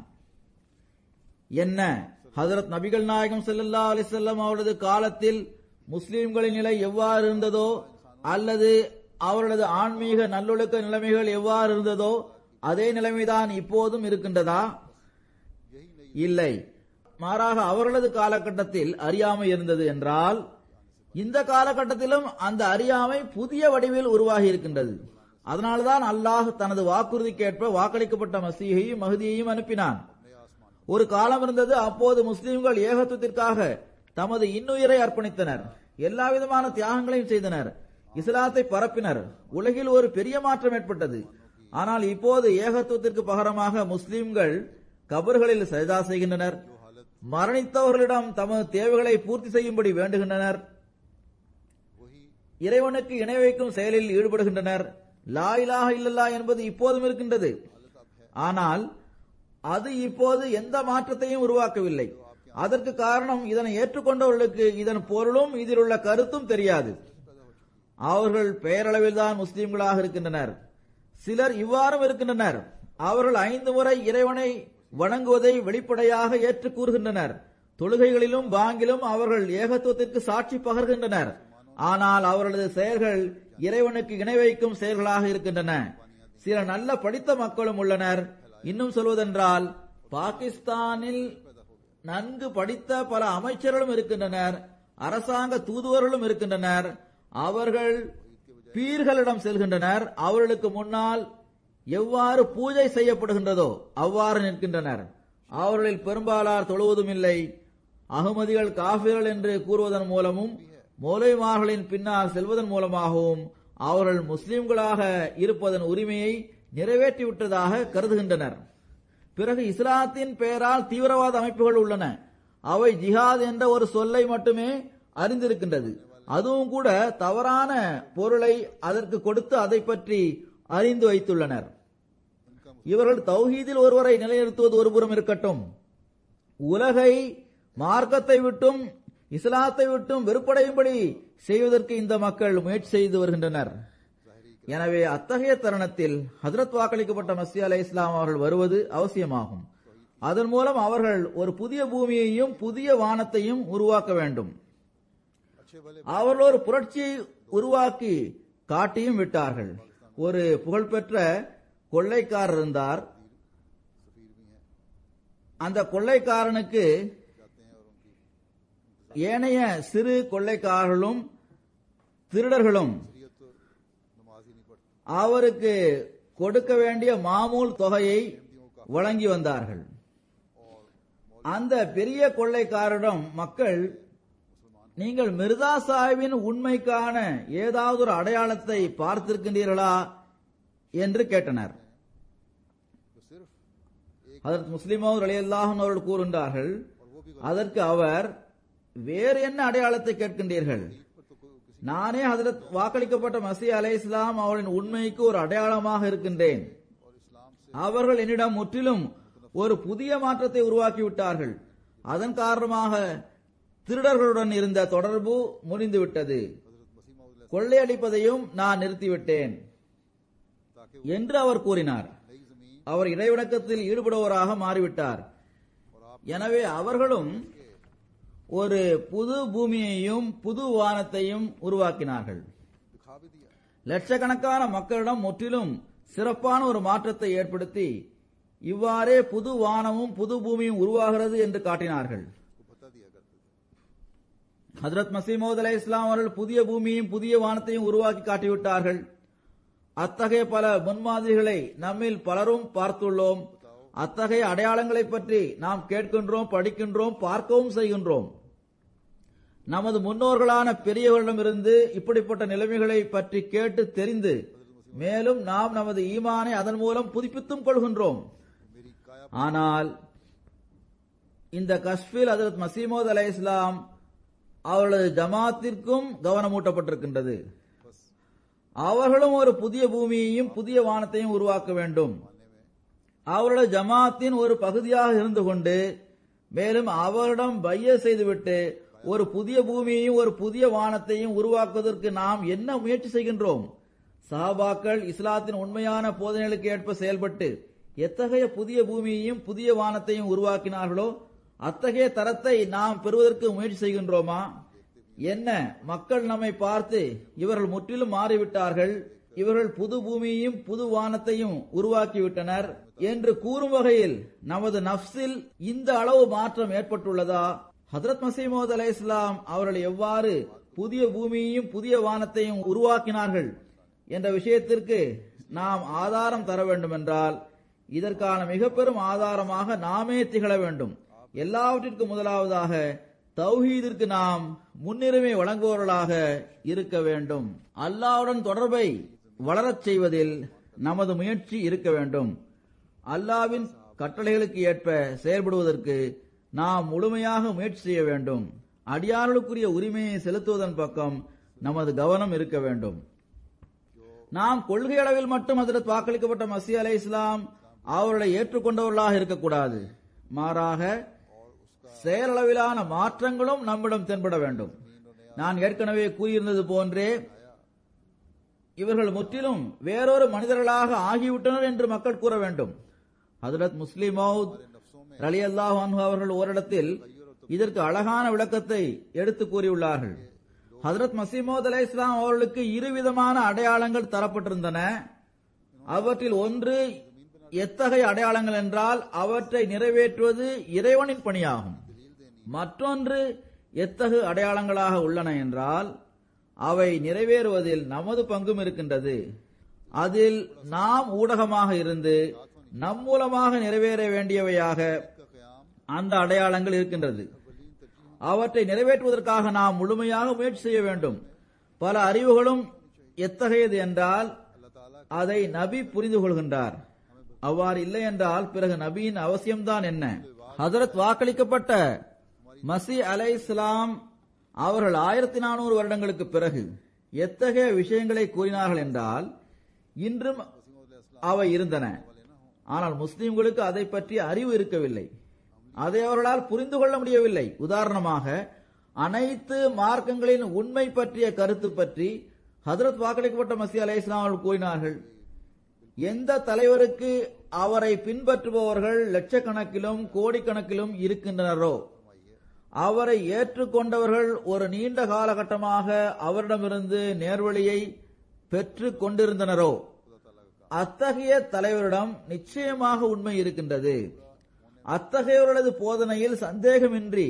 என்ன ஹஜரத் நபிகள் நாயகம் ஸல்லல்லாஹு அலைஹி வஸல்லம் அவரது காலத்தில் முஸ்லிம்களின் நிலை எவ்வாறு இருந்ததோ அல்லது அவர்களது ஆன்மீக நல்லொழுக்க நிலைமைகள் எவ்வாறு இருந்ததோ அதே நிலைமைதான் இப்போதும் இருக்கின்றதா यही नहीं இல்லை மாறாக அவர்களது காலகட்டத்தில் அறியாமை இருந்தது என்றால் இந்த காலகட்டத்திலும் அந்த அறியாமை புதிய வடிவில் உருவாகி இருக்கின்றது அதனால்தான் அல்லாஹ் தனது வாக்குறுதிக்கேற்ப வாக்களிக்கப்பட்ட மசீகையும் மகுதியையும் அனுப்பினான் ஒரு காலம் இருந்தது அப்போது முஸ்லிம்கள் ஏகத்துவத்திற்காக தமது இன்னுயிரை அர்ப்பணித்தனர் எல்லா விதமான தியாகங்களையும் செய்தனர் இஸ்லாத்தை பரப்பினர் உலகில் ஒரு பெரிய மாற்றம் ஏற்பட்டது ஆனால் இப்போது ஏகத்துவத்திற்கு பகரமாக முஸ்லிம்கள் கபர்களில் சஜதா செய்கின்றனர் மரணித்தவர்களிடம் தமது தேவைகளை பூர்த்தி செய்யும்படி வேண்டுகின்றனர் वही இறைவனுக்கு இணை வைக்கும் செயலில் ஈடுபடுகின்றனர் லா இலாஹ இல்லல்லா என்பது இப்போதும் இருக்கின்றது ஆனால் அது இப்போது எந்த மாற்றத்தையும் உருவாக்கவில்லை அதற்கு காரணம் இதனை ஏற்றுக்கொண்டவர்களுக்கு இதன் பொருளும் இதில் உள்ள கருத்தும் தெரியாது அவர்கள் பெயரளவில் தான் முஸ்லிம்களாக இருக்கின்றனர் சிலர் இவ்வாறும் இருக்கின்றனர் அவர்கள் ஐந்து முறை இறைவனை வணங்குவதை வெளிப்படையாக ஏற்று கூறுகின்றனர் தொழுகைகளிலும் பாங்கிலும் அவர்கள் ஏகத்துவத்திற்கு சாட்சி பகர்கின்றனர் ஆனால் அவர்களது செயல்கள் இறைவனுக்கு இணை வைக்கும் செயல்களாக இருக்கின்றன சில நல்ல படித்த மக்களும் உள்ளனர் இன்னும் சொல்வதென்றால் பாகிஸ்தானில் நன்கு படித்த பல அமைச்சர்களும் இருக்கின்றனர் அரசாங்க தூதுவர்களும் இருக்கின்றனர் அவர்கள் பீர்களிடம் செல்கின்றனர் அவர்களுக்கு முன்னால் எவ்வாறு பூஜை செய்யப்படுகின்றதோ அவ்வாறு நிற்கின்றனர் அவர்களில் பெரும்பாலார் தொழுவதும் இல்லை அகமதிகள் காபிர்கள் என்று கூறுவதன் மூலமும் மௌலைமார்களின் பின்னால் செல்வதன் மூலமாகவும் அவர்கள் முஸ்லிம்களாக இருப்பதன் உரிமையை நிறைவேற்றிவிட்டதாக கருதுகின்றனர் பிறகு இஸ்லாத்தின் பெயரால் தீவிரவாத அமைப்புகள் உள்ளன அவை ஜிஹாத் என்ற ஒரு சொல்லை மட்டுமே அறிந்திருக்கின்றது அதுவும் கூட தவறான பொருளை அதற்கு கொடுத்து அதை பற்றி அறிந்து வைத்துள்ளனர் இவர்கள் தௌஹீதில் ஒருவரை நிலைநிறுத்துவது ஒருபுறம் இருக்கட்டும் உலகை மார்க்கத்தை விட்டும் இஸ்லாத்தை விட்டும் வெறுப்படையும்படி செய்வதற்கு இந்த மக்கள் முயற்சி செய்து வருகின்றனர் எனவே அத்தகைய தருணத்தில் ஹஜரத் வாக்களிக்கப்பட்ட மசி அலை இஸ்லாம் அவர்கள் வருவது அவசியமாகும் அதன் மூலம் அவர்கள் ஒரு புதிய பூமியையும் புதிய வானத்தையும் உருவாக்க வேண்டும் अच्छे भले அவர்கள் ஒரு புரட்சியை உருவாக்கி காட்டியும் விட்டார்கள் ஒரு புகழ்பெற்ற கொள்ளைக்காரர் இருந்தார் सफीर भी हैं அந்த கொள்ளைக்காரனுக்கு जाते हैं और उनकी ஏனைய சிறு கொள்ளைக்காரர்களும் திருடர்களும் शरीयत तो नमाज ही नहीं पढ़ती அவருக்கு கொடுக்க வேண்டிய மாமூல் தொகையை வழங்கி வந்தார்கள் அந்த பெரிய கொள்ளைக்காரரிடம் மக்கள் நீங்கள் மிர்தா சாஹிபின் உண்மைக்கான ஏதாவது ஒரு அடையாளத்தை பார்த்திருக்கின்றீர்களா என்று கேட்டனர் तो सिर्फ एक அதற்கு முஸ்லிமோர் அலியல்லாஹன் அவர்கள் கூறுகின்றார்கள் அதற்கு அவர் வேறு என்ன அடையாளத்தை கேட்கின்றீர்கள் पर तो कोई किसी நானே ஹதரத் வாக்களிக்கப்பட்ட மசி அலை இஸ்லாம் அவரின் உண்மைக்கு ஒரு அடையாளமாக இருக்கின்றேன் और इस्लाम से அவர்கள் என்னிடம் முற்றிலும் ஒரு புதிய மாற்றத்தை உருவாக்கி விட்டார்கள் அதன் காரணமாக திருடர்களுடன் இருந்த தொடர்பு முறிந்துவிட்டது हजरत मसीह मौद கொள்ளையடிப்பதையும் நான் நிறுத்திவிட்டேன் ताकि என்று அவர் கூறினார் नई जमीन அவர் இறைவணக்கத்தில் ஈடுபடுவோராக மாறிவிட்டார் और आप எனவே அவர்களும் ஒரு புது பூமியையும் புது வானத்தையும் உருவாக்கினார்கள் दिखा भी दिया லட்சக்கணக்கான மக்களிடம் முற்றிலும் சிறப்பான ஒரு மாற்றத்தை ஏற்படுத்தி இவ்வாறே புது வானமும் புது பூமியும் உருவாகிறது என்று காட்டினார்கள் उसको बता दिया करते थे ஹஜரத் மசீமோத் அலை இஸ்லாம் அவர்கள் புதிய பூமியையும் புதிய வானத்தையும் உருவாக்கி காட்டிவிட்டார்கள் அத்தகைய பல முன்மாதிரிகளை நம்மில் பலரும் பார்த்துள்ளோம் அத்தகைய அடையாளங்களை பற்றி நாம் கேட்கின்றோம் படிக்கின்றோம் பார்க்கவும் செய்கின்றோம் நமது முன்னோர்களான பெரியவர்களிடமிருந்து இப்படிப்பட்ட நிலைமைகளை பற்றி கேட்டு தெரிந்து மேலும் நாம் நமது ஈமானை அதன் மூலம் புதுப்பித்தும் கொள்கின்றோம் मेरी काया ஆனால் இந்த கஷ்பில் ஹஜரத் மசீமோத் அலை இஸ்லாம் அவர்களது ஜமாத்திற்கும் கவனமூட்டப்பட்டிருக்கின்றது बस அவர்களும் ஒரு புதிய பூமியையும் புதிய வானத்தையும் உருவாக்க வேண்டும் मानने में அவர்களது ஜமாத்தின் ஒரு பகுதியாக இருந்து கொண்டு மேலும் அவரிடம் பைய செய்துவிட்டு ஒரு புதிய பூமியையும் ஒரு புதிய வானத்தையும் உருவாக்குவதற்கு நாம் என்ன முயற்சி செய்கின்றோம் சஹாபாக்கள் இஸ்லாத்தின் உண்மையான போதனைகளுக்கு ஏற்ப செயல்பட்டு எத்தகைய புதிய பூமியையும் புதிய வானத்தையும் உருவாக்கினார்களோ அத்தகைய தரத்தை நாம் பெறுவதற்கு முயற்சி செய்கின்றோமா என்ன மக்கள் நம்மை பார்த்து இவர்கள் முற்றிலும் மாறிவிட்டார்கள் இவர்கள் புது பூமியையும் புது வானத்தையும் உருவாக்கிவிட்டனர் என்று கூறும் வகையில் நமது நப்சில் இந்த அளவு மாற்றம் ஏற்பட்டுள்ளதா ஹதரத் மசீமோத் அலை இஸ்லாம் அவர்கள் எவ்வாறு புதிய பூமியையும் புதிய வானத்தையும் உருவாக்கினார்கள் என்ற விஷயத்திற்கு நாம் ஆதாரம் தர வேண்டும் என்றால் இதற்கான மிக பெரும் ஆதாரமாக நாமே திகழ வேண்டும் எல்லாவற்றிற்கும் முதலாவதாக தௌஹீதிற்கு நாம் முன்னுரிமை வழங்குபவர்களாக இருக்க வேண்டும் அல்லாவுடன் தொடர்பை வளரச் செய்வதில் நமது முயற்சி இருக்க வேண்டும் அல்லாவின் கட்டளைகளுக்கு ஏற்ப செயல்படுவதற்கு நாம் முழுமையாக முயற்சி செய்ய வேண்டும் அடியார்களுக்குரிய உரிமையை செலுத்துவதன் பக்கம் நமது கவனம் இருக்க வேண்டும் நாம் கொள்கை அளவில் மட்டும் ஹதரத் வாக்களிக்கப்பட்ட மசி அலை இஸ்லாம் அவர்களை ஏற்றுக்கொண்டவர்களாக இருக்கக்கூடாது மாறாக செயலளவிலான மாற்றங்களும் நம்மிடம் தென்பட வேண்டும் நான் ஏற்கனவே கூறியிருந்தது போன்றே இவர்கள் முற்றிலும் வேறொரு மனிதர்களாக ஆகிவிட்டனர் என்று மக்கள் கூற வேண்டும் ஹதரத் முஸ்லிம் மவுத் ரலி அல்லாஹ் அவர்கள் ஓரிடத்தில் இதற்கு அழகான விளக்கத்தை எடுத்து கூறியுள்ளார்கள் ஹதரத் மசீமோத் அலை இஸ்லாம் அவர்களுக்கு இருவிதமான அடையாளங்கள் தரப்பட்டிருந்தன அவற்றில் ஒன்று எத்தகைய அடையாளங்கள் என்றால் அவற்றை நிறைவேற்றுவது இறைவனின் பணியாகும் மற்றொன்று எத்தகு அடையாளங்களாக உள்ளன என்றால் அவை நிறைவேறுவதில் நமது பங்கும் இருக்கின்றது அதில் நாம் ஊடகமாக இருந்து நம் மூலமாக நிறைவேற வேண்டியவையாக அந்த அடையாளங்கள் இருக்கின்றது அவற்றை நிறைவேற்றுவதற்காக நாம் முழுமையாக முயற்சி செய்ய வேண்டும் பல அறிவுகளும் எத்தகையது என்றால் அதை நபி புரிந்து கொள்கின்றார் அவ்வாறு இல்லை என்றால் பிறகு நபியின் அவசியம்தான் என்ன ஹதரத் வாக்களிக்கப்பட்ட மசி அலை இஸ்லாம் அவர்கள் ஆயிரத்தி நானூறு வருடங்களுக்கு பிறகு எத்தகைய விஷயங்களை கூறினார்கள் என்றால் இன்றும் அவை இருந்தன ஆனால் முஸ்லிம்களுக்கு அதை பற்றி அறிவு இருக்கவில்லை அதை அவர்களால் புரிந்து கொள்ள முடியவில்லை உதாரணமாக அனைத்து மார்க்கங்களின் உண்மை பற்றிய கருத்து பற்றி ஹதரத் வாக்களிக்கப்பட்ட மசி அலை இஸ்லாம் அவர்கள் கூறினார்கள் எந்த தலைவருக்கு அவரை பின்பற்றுபவர்கள் லட்சக்கணக்கிலும் கோடிக்கணக்கிலும் இருக்கின்றனரோ அவரை ஏற்றுக்கொண்டவர்கள் ஒரு நீண்ட காலகட்டமாக அவரிடமிருந்து நேர்வழியை பெற்று கொண்டிருந்தனரோ அத்தகைய தலைவரிடம் நிச்சயமாக உண்மை இருக்கின்றது அத்தகையவர்களது போதனையில் சந்தேகமின்றி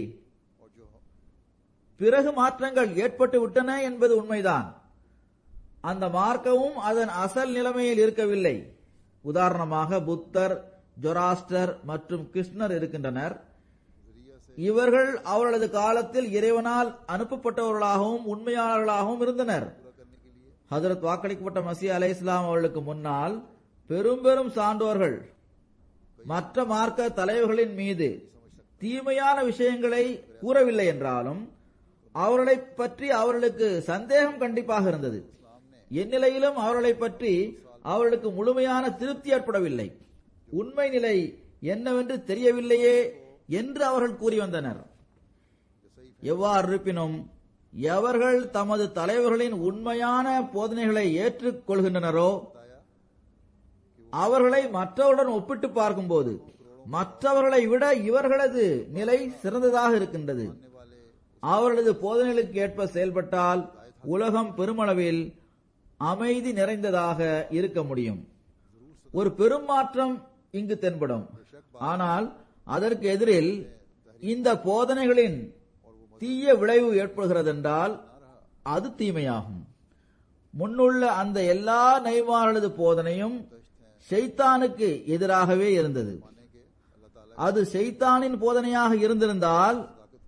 பிறகு மாற்றங்கள் ஏற்பட்டு விட்டன என்பது உண்மைதான் அந்த மார்க்கமும் அதன் அசல் நிலைமையில் இருக்கவில்லை உதாரணமாக புத்தர் ஜொராஸ்டர் மற்றும் கிருஷ்ணர் இருக்கின்றனர் இவர்கள் அவர்களது காலத்தில் இறைவனால் அனுப்பப்பட்டவர்களாகவும் உண்மையாளர்களாகவும் இருந்தனர் ஹதரத் வாக்களிக்கப்பட்ட மசி அலை இஸ்லாம் அவர்களுக்கு முன்னால் பெரும் பெரும் சான்றோர்கள் மற்ற மார்க்க தலைவர்களின் மீது தீமையான விஷயங்களை கூறவில்லை என்றாலும் அவர்களை பற்றி அவர்களுக்கு சந்தேகம் கண்டிப்பாக இருந்தது எந்நிலையிலும் அவர்களை பற்றி அவர்களுக்கு முழுமையான திருப்தி ஏற்படவில்லை உண்மை நிலை என்னவென்று தெரியவில்லையே என்று அவர்கள் கூறி வந்தனர் எவ்வாறு இருப்பினும் எவர்கள் தமது தலைவர்களின் உண்மையான போதனைகளை ஏற்றுக்கொள்கின்றனரோ அவர்களை மற்றவருடன் ஒப்பிட்டு பார்க்கும்போது மற்றவர்களை விட இவர்களது நிலை சிறந்ததாக இருக்கின்றது அவர்களது போதனைகளுக்கு ஏற்ப செயல்பட்டால் உலகம் பெருமளவில் அமைதி நிறைந்ததாக இருக்க முடியும் ஒரு பெரும் மாற்றம் இங்கு தென்படும் ஆனால் அதற்கு எதிரில் இந்த போதனைகளின் தீய விளைவு ஏற்படுகிறதென்றால் அது தீமையாகும் முன்னுள்ள அந்த எல்லா நெய்மார்களது போதனையும் ஷைத்தானுக்கு எதிராகவே இருந்தது அது ஷைத்தானின் போதனையாக இருந்திருந்தால்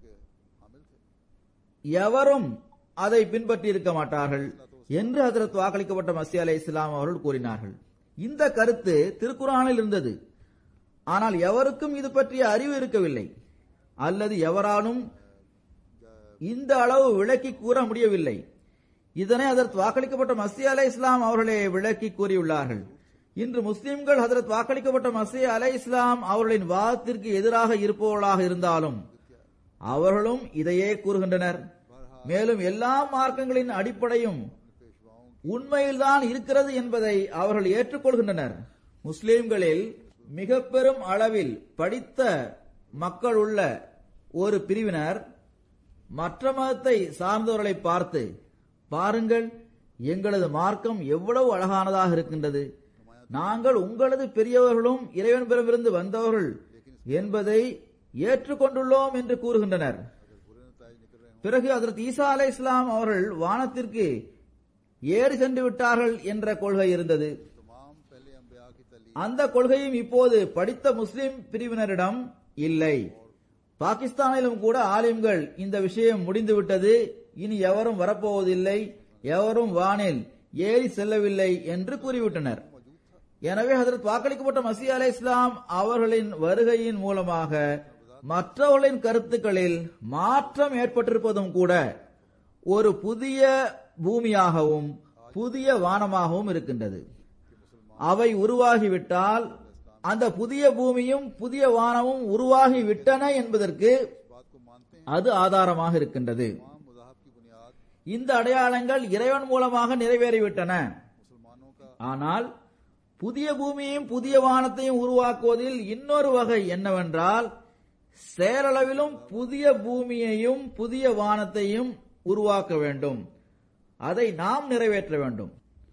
எவரும் அதை பின்பற்றி இருக்க மாட்டார்கள் என்று ஹதரத் வாக்களிக்கப்பட்ட மசி அலை இஸ்லாம் அவர்கள் கூறினார்கள் இந்த கருத்து திருக்குறானில் இருந்தது ஆனால் எவருக்கும் இது பற்றிய அறிவு இருக்கவில்லை அல்லது எவராலும் இந்த அளவு விளக்கி கூற முடியவில்லை இதனை அதற்கு வாக்களிக்கப்பட்ட மசி அலை இஸ்லாம் அவர்களே விளக்கி கூறியுள்ளார்கள் இன்று முஸ்லிம்கள் ஹதரத் வாக்களிக்கப்பட்ட மசி அலை இஸ்லாம் அவர்களின் வாதத்திற்கு எதிராக இருப்பவர்களாக இருந்தாலும் அவர்களும் இதையே கூறுகின்றனர் மேலும் எல்லா மார்க்கங்களின் அடிப்படையும் உண்மையில்தான் இருக்கிறது என்பதை அவர்கள் ஏற்றுக்கொள்கின்றனர் முஸ்லிம்களில் மிக பெரும் அளவில் படித்த மக்கள் உள்ள ஒரு பிரிவினர் மற்ற மதத்தை சார்ந்தவர்களை பார்த்து பாருங்கள் எங்களது மார்க்கம் எவ்வளவு அழகானதாக இருக்கின்றது நாங்கள் உங்களது பெரியவர்களும் இறைவனிடமிருந்து வந்தவர்கள் என்பதை ஏற்றுக்கொண்டுள்ளோம் என்று கூறுகின்றனர் बुरे नतज निकल रहे பிறகு அதற்கு ஈசா அலை இஸ்லாம் அவர்கள் வானத்திற்கு ஏறி சென்று விட்டார்கள் என்ற கொள்கை இருந்தது हों तमाम पहले अम्बिया की तलीम அந்த கொள்கையும் இப்போது படித்த முஸ்லிம் பிரிவினரிடம் இல்லை பாகிஸ்தானிலும் கூட ஆலிம்கள் இந்த விஷயம் முடிந்துவிட்டது இனி எவரும் வரப்போவதில்லை எவரும் வானில் ஏறி செல்லவில்லை என்று கூறிவிட்டனர் எனவே ஹதரத் வாக்களிக்கப்பட்ட மசி அலை இஸ்லாம் அவர்களின் வருகையின் மூலமாக மற்றவர்களின் கருத்துக்களில் மாற்றம் ஏற்பட்டிருப்பதும் கூட ஒரு புதிய பூமியாகவும் புதிய வானமாகவும் இருக்கின்றது அவை உருவாகிவிட்டால் அந்த புதிய பூமியும் புதிய வானமும் உருவாகிவிட்டன என்பதற்கு बात को मानते हैं அது ஆதாரமாக இருக்கின்றது तमाम मजाहब की बुनियाद இந்த அடையாளங்கள் இறைவன் மூலமாக நிறைவேறிவிட்டன मुसलमानों का ஆனால் புதிய பூமியையும் புதிய வானத்தையும் உருவாக்குவதில் இன்னொரு வகை என்னவென்றால் செயலளவிலும் புதிய பூமியையும் புதிய வானத்தையும் உருவாக்க வேண்டும் அதை நாம் நிறைவேற்ற வேண்டும்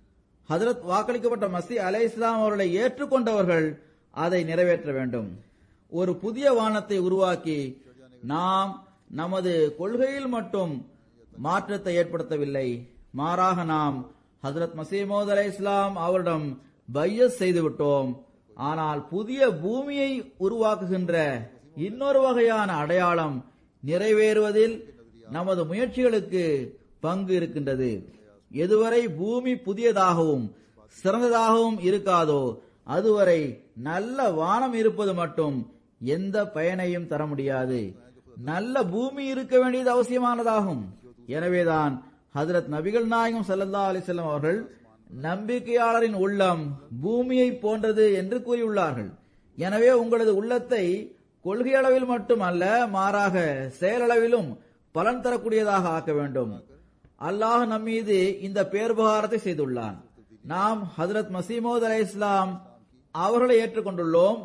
ஹதரத் வாக்களிக்கப்பட்ட மசி அலை இஸ்லாம் அவர்களை ஏற்றுக்கொண்டவர்கள் அதை நிறைவேற்ற வேண்டும் ஒரு புதிய வானத்தை உருவாக்கி நாம் நமது கொள்கையில் மட்டும் மாற்றத்தை ஏற்படுத்தவில்லை மாறாக நாம் ஹசரத் மசீமோத் அலை இஸ்லாம் அவரிடம் பையஸ் செய்துவிட்டோம் ஆனால் புதிய பூமியை உருவாக்குகின்ற இன்னொரு வகையான அடையாளம் நிறைவேறுவதில் நமது முயற்சிகளுக்கு பங்கு இருக்கின்றது எதுவரை பூமி புதியதாகவும் சிறந்ததாகவும் இருக்காதோ அதுவரை நல்ல வானம் இருப்பது மட்டும் எந்த பயனையும் தர முடியாது நல்ல பூமி இருக்க வேண்டியது அவசியமானதாகும் எனவேதான் ஹதரத் நபிகள் நாயகம் ஸல்லல்லாஹு அலைஹி வஸல்லம் அவர்கள் நம்பிக்கையாளரின் உள்ளம் பூமியை போன்றது என்று கூறியுள்ளார்கள் எனவே உங்களது உள்ளத்தை கொள்கை அளவில் மட்டுமல்ல மாறாக செயலளவிலும் பலன் தரக்கூடியதாக ஆக்க வேண்டும் அல்லாஹ் நம்மீது இந்த பேர்பகாரத்தை செய்துள்ளான் நாம் ஹதரத் மசீமோத் அலை இஸ்லாம் அவர்களை ஏற்றுக்கொண்டுள்ளோம்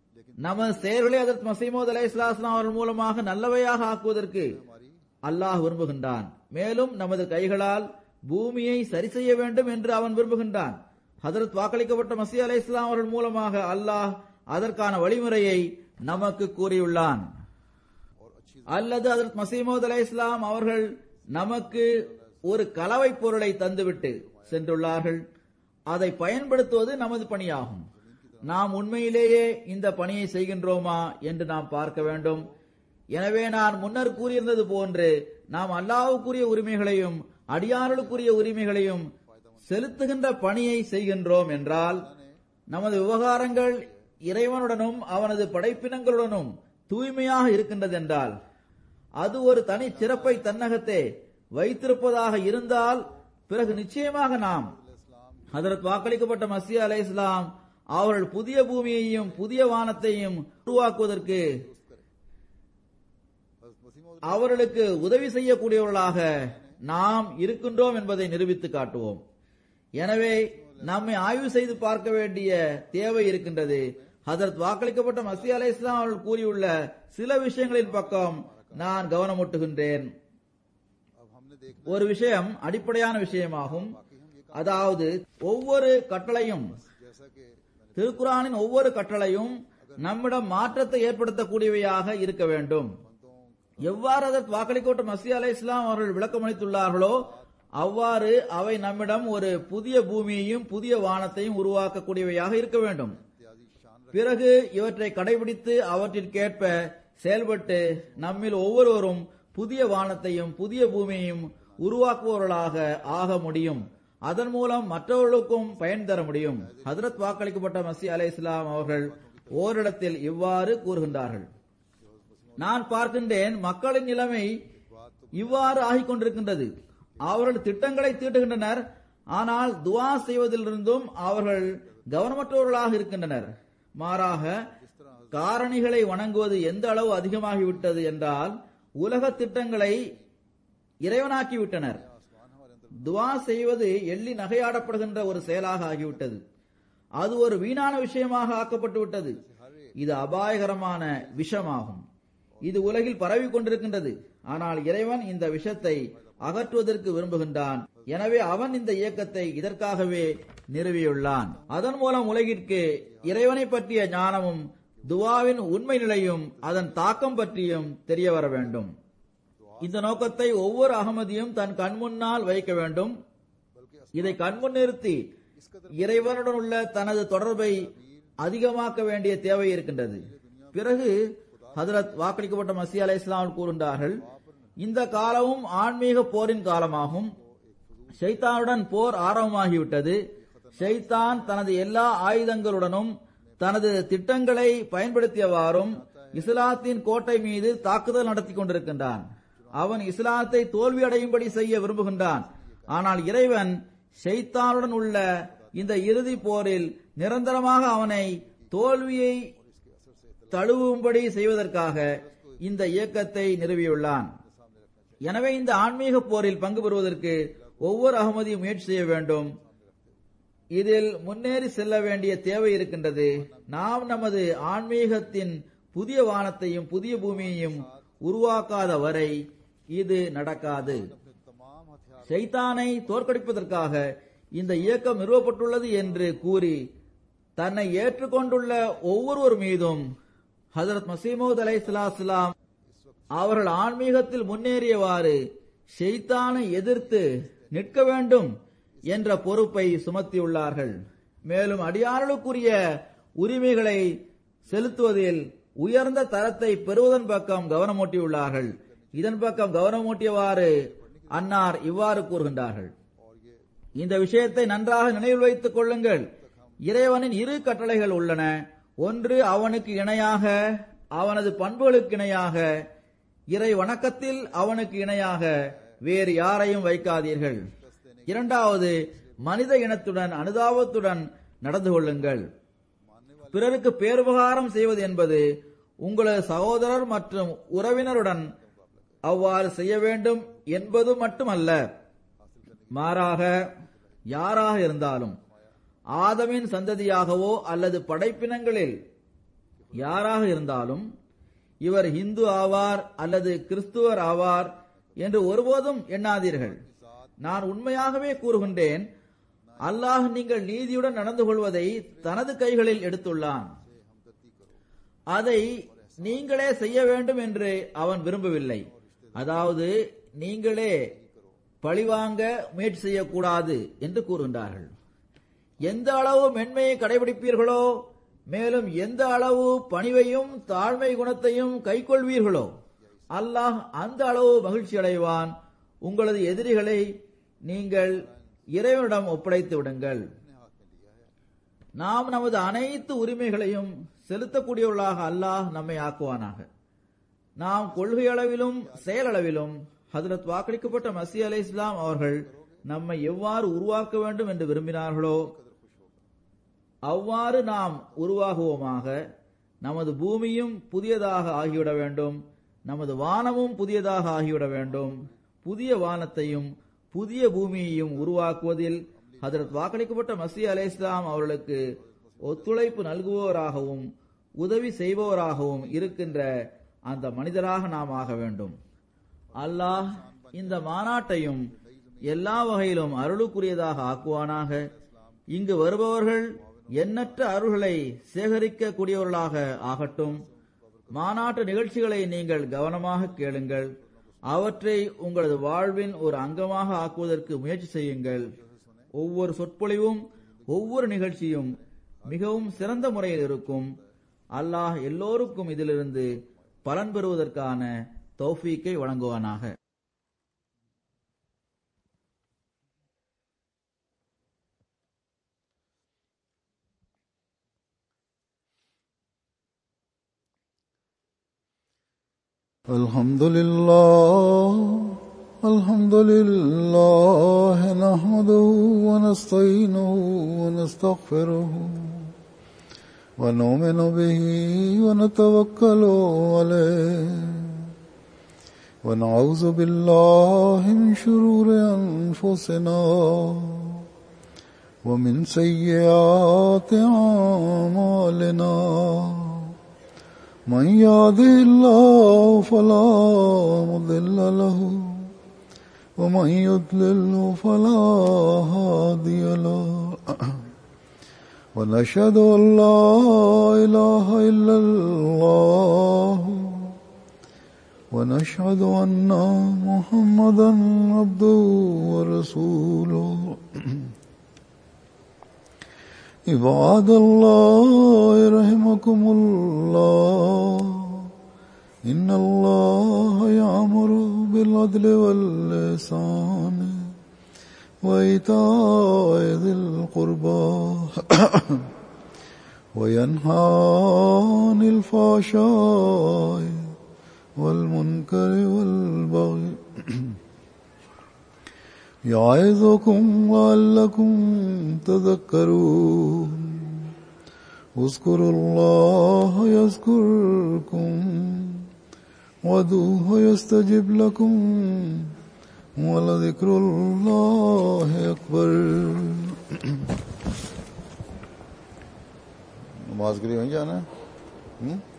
நமது செயல்களை ஹதரத் மசீமோத் அலை இஸ்லாம் அவர்கள் மூலமாக நல்லவையாக ஆக்குவதற்கு அல்லாஹ் விரும்புகின்றான் மேலும் நமது கைகளால் பூமியை சரி செய்ய வேண்டும் என்று அவன் விரும்புகின்றான் ஹதரத் வாக்களிக்கப்பட்ட மசி அலை இஸ்லாம் அவர்கள் மூலமாக அல்லாஹ் அதற்கான வழிமுறையை நமக்கு கூறியுள்ளான் और अच्छी அல்லது ஹதரத் மசீமோத் அலை இஸ்லாம் அவர்கள் நமக்கு ஒரு கலவை பொருளை தந்துவிட்டு சென்றுள்ளார்கள் அதை பயன்படுத்துவது நமது பணியாகும் நாம் உண்மையிலேயே இந்த பணியை செய்கின்றோமா என்று நாம் பார்க்க வேண்டும் எனவே நான் முன்னர் கூறியிருந்தது போன்று நாம் அல்லாஹ்வுக்குரிய உரிமைகளையும் அடியார்களுக்குரிய உரிமைகளையும் செலுத்துகின்ற பணியை செய்கின்றோம் என்றால் நமது விவகாரங்கள் இறைவனுடனும் அவனது படைப்பினங்களுடனும் தூய்மையாக இருக்கின்றது என்றால் அது ஒரு தனி சிறப்பை தன்னகத்தே வைத்திருப்பதாக இருந்தால் பிறகு நிச்சயமாக நாம் ஹதரத் வாக்களிக்கப்பட்ட மசியா அலை இஸ்லாம் அவர்கள் புதிய பூமியையும் புதிய வானத்தையும் உருவாக்குவதற்கு हज़रत मसीह मौद அவர்களுக்கு உதவி செய்யக்கூடியவர்களாக நாம் இருக்கின்றோம் என்பதை நிரூபித்து காட்டுவோம் எனவே நம்மை ஆய்வு செய்து பார்க்க வேண்டிய தேவை இருக்கின்றது ஹதரத் வாக்களிக்கப்பட்ட மசி அலை இஸ்லாம் அவர்கள் கூறியுள்ள சில விஷயங்களின் பக்கம் நான் கவனமூட்டுகின்றேன் अब हमने देखा ஒரு விஷயம் அடிப்படையான விஷயமாகும் அதாவது ஒவ்வொரு கட்டளையும் जैसा कि मैंने திருக்குறானின் ஒவ்வொரு கட்டளையும் நம்மிடம் மாற்றத்தை ஏற்படுத்தக்கூடியவையாக இருக்க வேண்டும் எவ்வாறு அதற்கு வாக்களிக்கப்பட்ட மசி அலை இஸ்லாம் அவர்கள் விளக்கமளித்துள்ளார்களோ அவ்வாறு அவை நம்மிடம் ஒரு புதிய பூமியையும் புதிய வானத்தையும் உருவாக்கக்கூடியவையாக இருக்க வேண்டும் इत्यादि शान பிறகு இவற்றை கடைபிடித்து அவற்றிற்கேற்ப செயல்பட்டு நம்மில் ஒவ்வொருவரும் புதிய வானத்தையும் புதிய பூமியையும் உருவாக்குபவர்களாக ஆக முடியும் அதன் மூலம் மற்றவர்களுக்கும் பயன் தர முடியும் ஹதரத் வாக்களிக்கப்பட்ட மசி அலை இஸ்லாம் அவர்கள் ஓரிடத்தில் இவ்வாறு கூறுகின்றார்கள் நான் பார்க்கின்றேன் மக்களின் நிலைமை இவ்வாறு ஆகிக் கொண்டிருக்கின்றது அவர்கள் திட்டங்களை தீட்டுகின்றனர் ஆனால் துவா செய்வதிலிருந்தும் அவர்கள் கவனமற்றவர்களாக இருக்கின்றனர் மாறாக காரணிகளை வணங்குவது எந்த அளவு அதிகமாகிவிட்டது என்றால் உலக திட்டங்களை இறைவனாக்கிவிட்டனர் துவா செய்வது எள்ளி நகையாடப்படுகின்ற ஒரு செயலாக ஆகிவிட்டது அது ஒரு வீணான விஷயமாக ஆக்கப்பட்டு விட்டது இது அபாயகரமான விஷமாகும் இது உலகில் பரவி கொண்டிருக்கின்றது ஆனால் இறைவன் இந்த விஷத்தை அகற்றுவதற்கு விரும்புகின்றான் எனவே அவன் இந்த இயக்கத்தை இதற்காகவே நிறுவியுள்ளான் அதன் மூலம் உலகிற்கு இறைவனை பற்றிய ஞானமும் துவாவின் உண்மை நிலையும் அதன் தாக்கம் பற்றியும் தெரிய வர வேண்டும் இந்த நோக்கத்தை ஒவ்வொரு அகமதியும் தன் கண்முன்னால் வைக்க வேண்டும் இதை கண்முன் நிறுத்தி இறைவனுடன் உள்ள தனது தொடர்பை அதிகமாக்க வேண்டிய தேவை இருக்கின்றது பிறகு ஹதரத் வாக்களிக்கப்பட்ட மசி அலை இஸ்லாம் கூறுகின்றார்கள் இந்த காலமும் ஆன்மீக போரின் காலமாகும் ஷைத்தானுடன் போர் ஆரம்பமாகிவிட்டது ஷைத்தான் தனது எல்லா ஆயுதங்களுடனும் தனது திட்டங்களை பயன்படுத்தியவாறும் இஸ்லாத்தின் கோட்டை மீது தாக்குதல் நடத்தி கொண்டிருக்கின்றான் அவன் இஸ்லாத்தை தோல்வியடையும்படி செய்ய விரும்புகின்றான் ஆனால் இறைவன் ஷைத்தானுடன் உள்ள இந்த இறுதி போரில் நிரந்தரமாக அவனை தோல்வியை தழுவும்படி செய்வதற்காக இந்த இயக்கத்தை நிறுவியுள்ளான் எனவே இந்த ஆன்மீக போரில் பங்கு பெறுவதற்கு ஒவ்வொரு அகமதியும் முயற்சி செய்ய வேண்டும் இதில் முன்னேறி செல்ல வேண்டிய தேவை இருக்கின்றது நாம் நமது ஆன்மீகத்தின் புதிய வானத்தையும் புதிய பூமியையும் உருவாக்காத வரை இது நடக்காது तमाम हथियार ஷைத்தானை தோற்கடிப்பதற்காக இந்த இயக்கம் நிறுவப்பட்டுள்ளது என்று கூறி தன்னை ஏற்றுக்கொண்டுள்ள ஒவ்வொருவர் மீதும் ஹசரத் மசீமூத் அலை சலாம் அவர்கள் ஆன்மீகத்தில் முன்னேறியவாறு ஷெய்தானை எதிர்த்து நிற்க வேண்டும் என்ற பொறுப்பை சுமத்தியுள்ளார்கள் மேலும் அடியார்களுக்குரிய உரிமைகளை செலுத்துவதில் உயர்ந்த தரத்தை பெறுவதன் பக்கம் கவனமூட்டியுள்ளார்கள் இதன் பக்கம் கவனமூட்டியவாறு அன்னார் இவ்வாறு கூறுகின்றார்கள் இந்த விஷயத்தை நன்றாக நினைவில் வைத்துக் கொள்ளுங்கள் இறைவனின் இரு கட்டளைகள் உள்ளன ஒன்று அவனுக்கு இணையாக அவனது பண்புகளுக்கு இணையாக இறை வணக்கத்தில் அவனுக்கு இணையாக வேறு யாரையும் வைக்காதீர்கள் இரண்டாவது மனித இனத்துடன் அனுதாபத்துடன் நடந்து கொள்ளுங்கள் பிறருக்கு பேருபகாரம் செய்வது என்பது உங்களது சகோதரர் மற்றும் உறவினருடன் அவ்வாறு செய்ய வேண்டும் என்பது மட்டுமல்ல மாறாக யாராக இருந்தாலும் ஆதமின் சந்ததியாகவோ அல்லது படைப்பினங்களில் யாராக இருந்தாலும் இவர் இந்து ஆவார் அல்லது கிறிஸ்துவர் ஆவார் என்று ஒருபோதும் எண்ணாதீர்கள் நான் உண்மையாகவே கூறுகின்றேன் அல்லாஹ் நீங்கள் நீதியுடன் நடந்து கொள்வதை தனது கைகளில் எடுத்துள்ளான் அதை நீங்களே செய்ய வேண்டும் என்று அவன் விரும்பவில்லை அதாவது நீங்களே பழிவாங்க முயற்சி செய்யக்கூடாது என்று கூறுகின்றார்கள் எந்த அளவு மென்மையை கடைபிடிப்பீர்களோ மேலும் எந்த அளவு பணிவையும் தாழ்மை குணத்தையும் கைக்கொள்வீர்களோ அல்லாஹ் அந்த அளவு மகிழ்ச்சி அடைவான் உங்களது எதிரிகளை நீங்கள் இறைவனிடம் ஒப்படைத்து விடுங்கள் நாம் நமது அனைத்து உரிமைகளையும் செலுத்தக்கூடியவர்களாக அல்லாஹ் நம்மை ஆக்குவானாக நாம் கொள்கை அளவிலும் செயலளவிலும் ஹதரத் வாக்களிக்கப்பட்ட மசி அலை இஸ்லாம் அவர்கள் நம்மை எவ்வாறு உருவாக்க வேண்டும் என்று விரும்பினார்களோ அவ்வாறு நாம் உருவாகுவோமாக நமது பூமியும் புதியதாக ஆகிவிட வேண்டும் நமது வானமும் புதியதாக ஆகிவிட வேண்டும் புதிய வானத்தையும் புதிய பூமியையும் உருவாக்குவதில் ஹதரத் வாக்களிக்கப்பட்ட மசி அலை இஸ்லாம் அவர்களுக்கு ஒத்துழைப்பு நல்குவோராகவும் உதவி செய்பவராகவும் இருக்கின்ற அந்த மனிதராக நாம் ஆக வேண்டும் அல்லாஹ் இந்த மாநாட்டையும் எல்லா வகையிலும் அருளுக்குரியதாக ஆக்குவானாக இங்கு வருபவர்கள் எண்ணற்ற அருள்களை சேகரிக்க கூடியவர்களாக ஆகட்டும் மாநாட்டு நிகழ்ச்சிகளை நீங்கள் கவனமாக கேளுங்கள் அவற்றை உங்களது வாழ்வின் ஒரு அங்கமாக ஆக்குவதற்கு முயற்சி செய்யுங்கள் ஒவ்வொரு சொற்பொழிவும் ஒவ்வொரு நிகழ்ச்சியும் மிகவும் சிறந்த முறையில் இருக்கும் அல்லாஹ் எல்லோருக்கும் இதிலிருந்து பலன் பெறுவதற்கான தௌஃபீக்கை வழங்குவானாக الحمد لله الحمد لله نحمده ونستعينه ونستغفره ونؤمن به ونتوكل عليه ونعوذ بالله من شرور أنفسنا ومن سيئات أعمالنا من يهده الله فلا مضل له ومن يضلل فلا هادي له ونشهد أن لا إله إلا الله ونشهد أن محمدا عبده ورسوله عباد الله رحمكم الله إن الله يأمر بالعدل واللسان وإيتاء ذي القربى وينهى عن الفحشاء والمنكر والبغي يعظكم لعلكم تذكرون اذكروا الله يذكركم وادعوه يستجب لكم ولذكر الله أكبر नमाज के लिए वहीं जाना है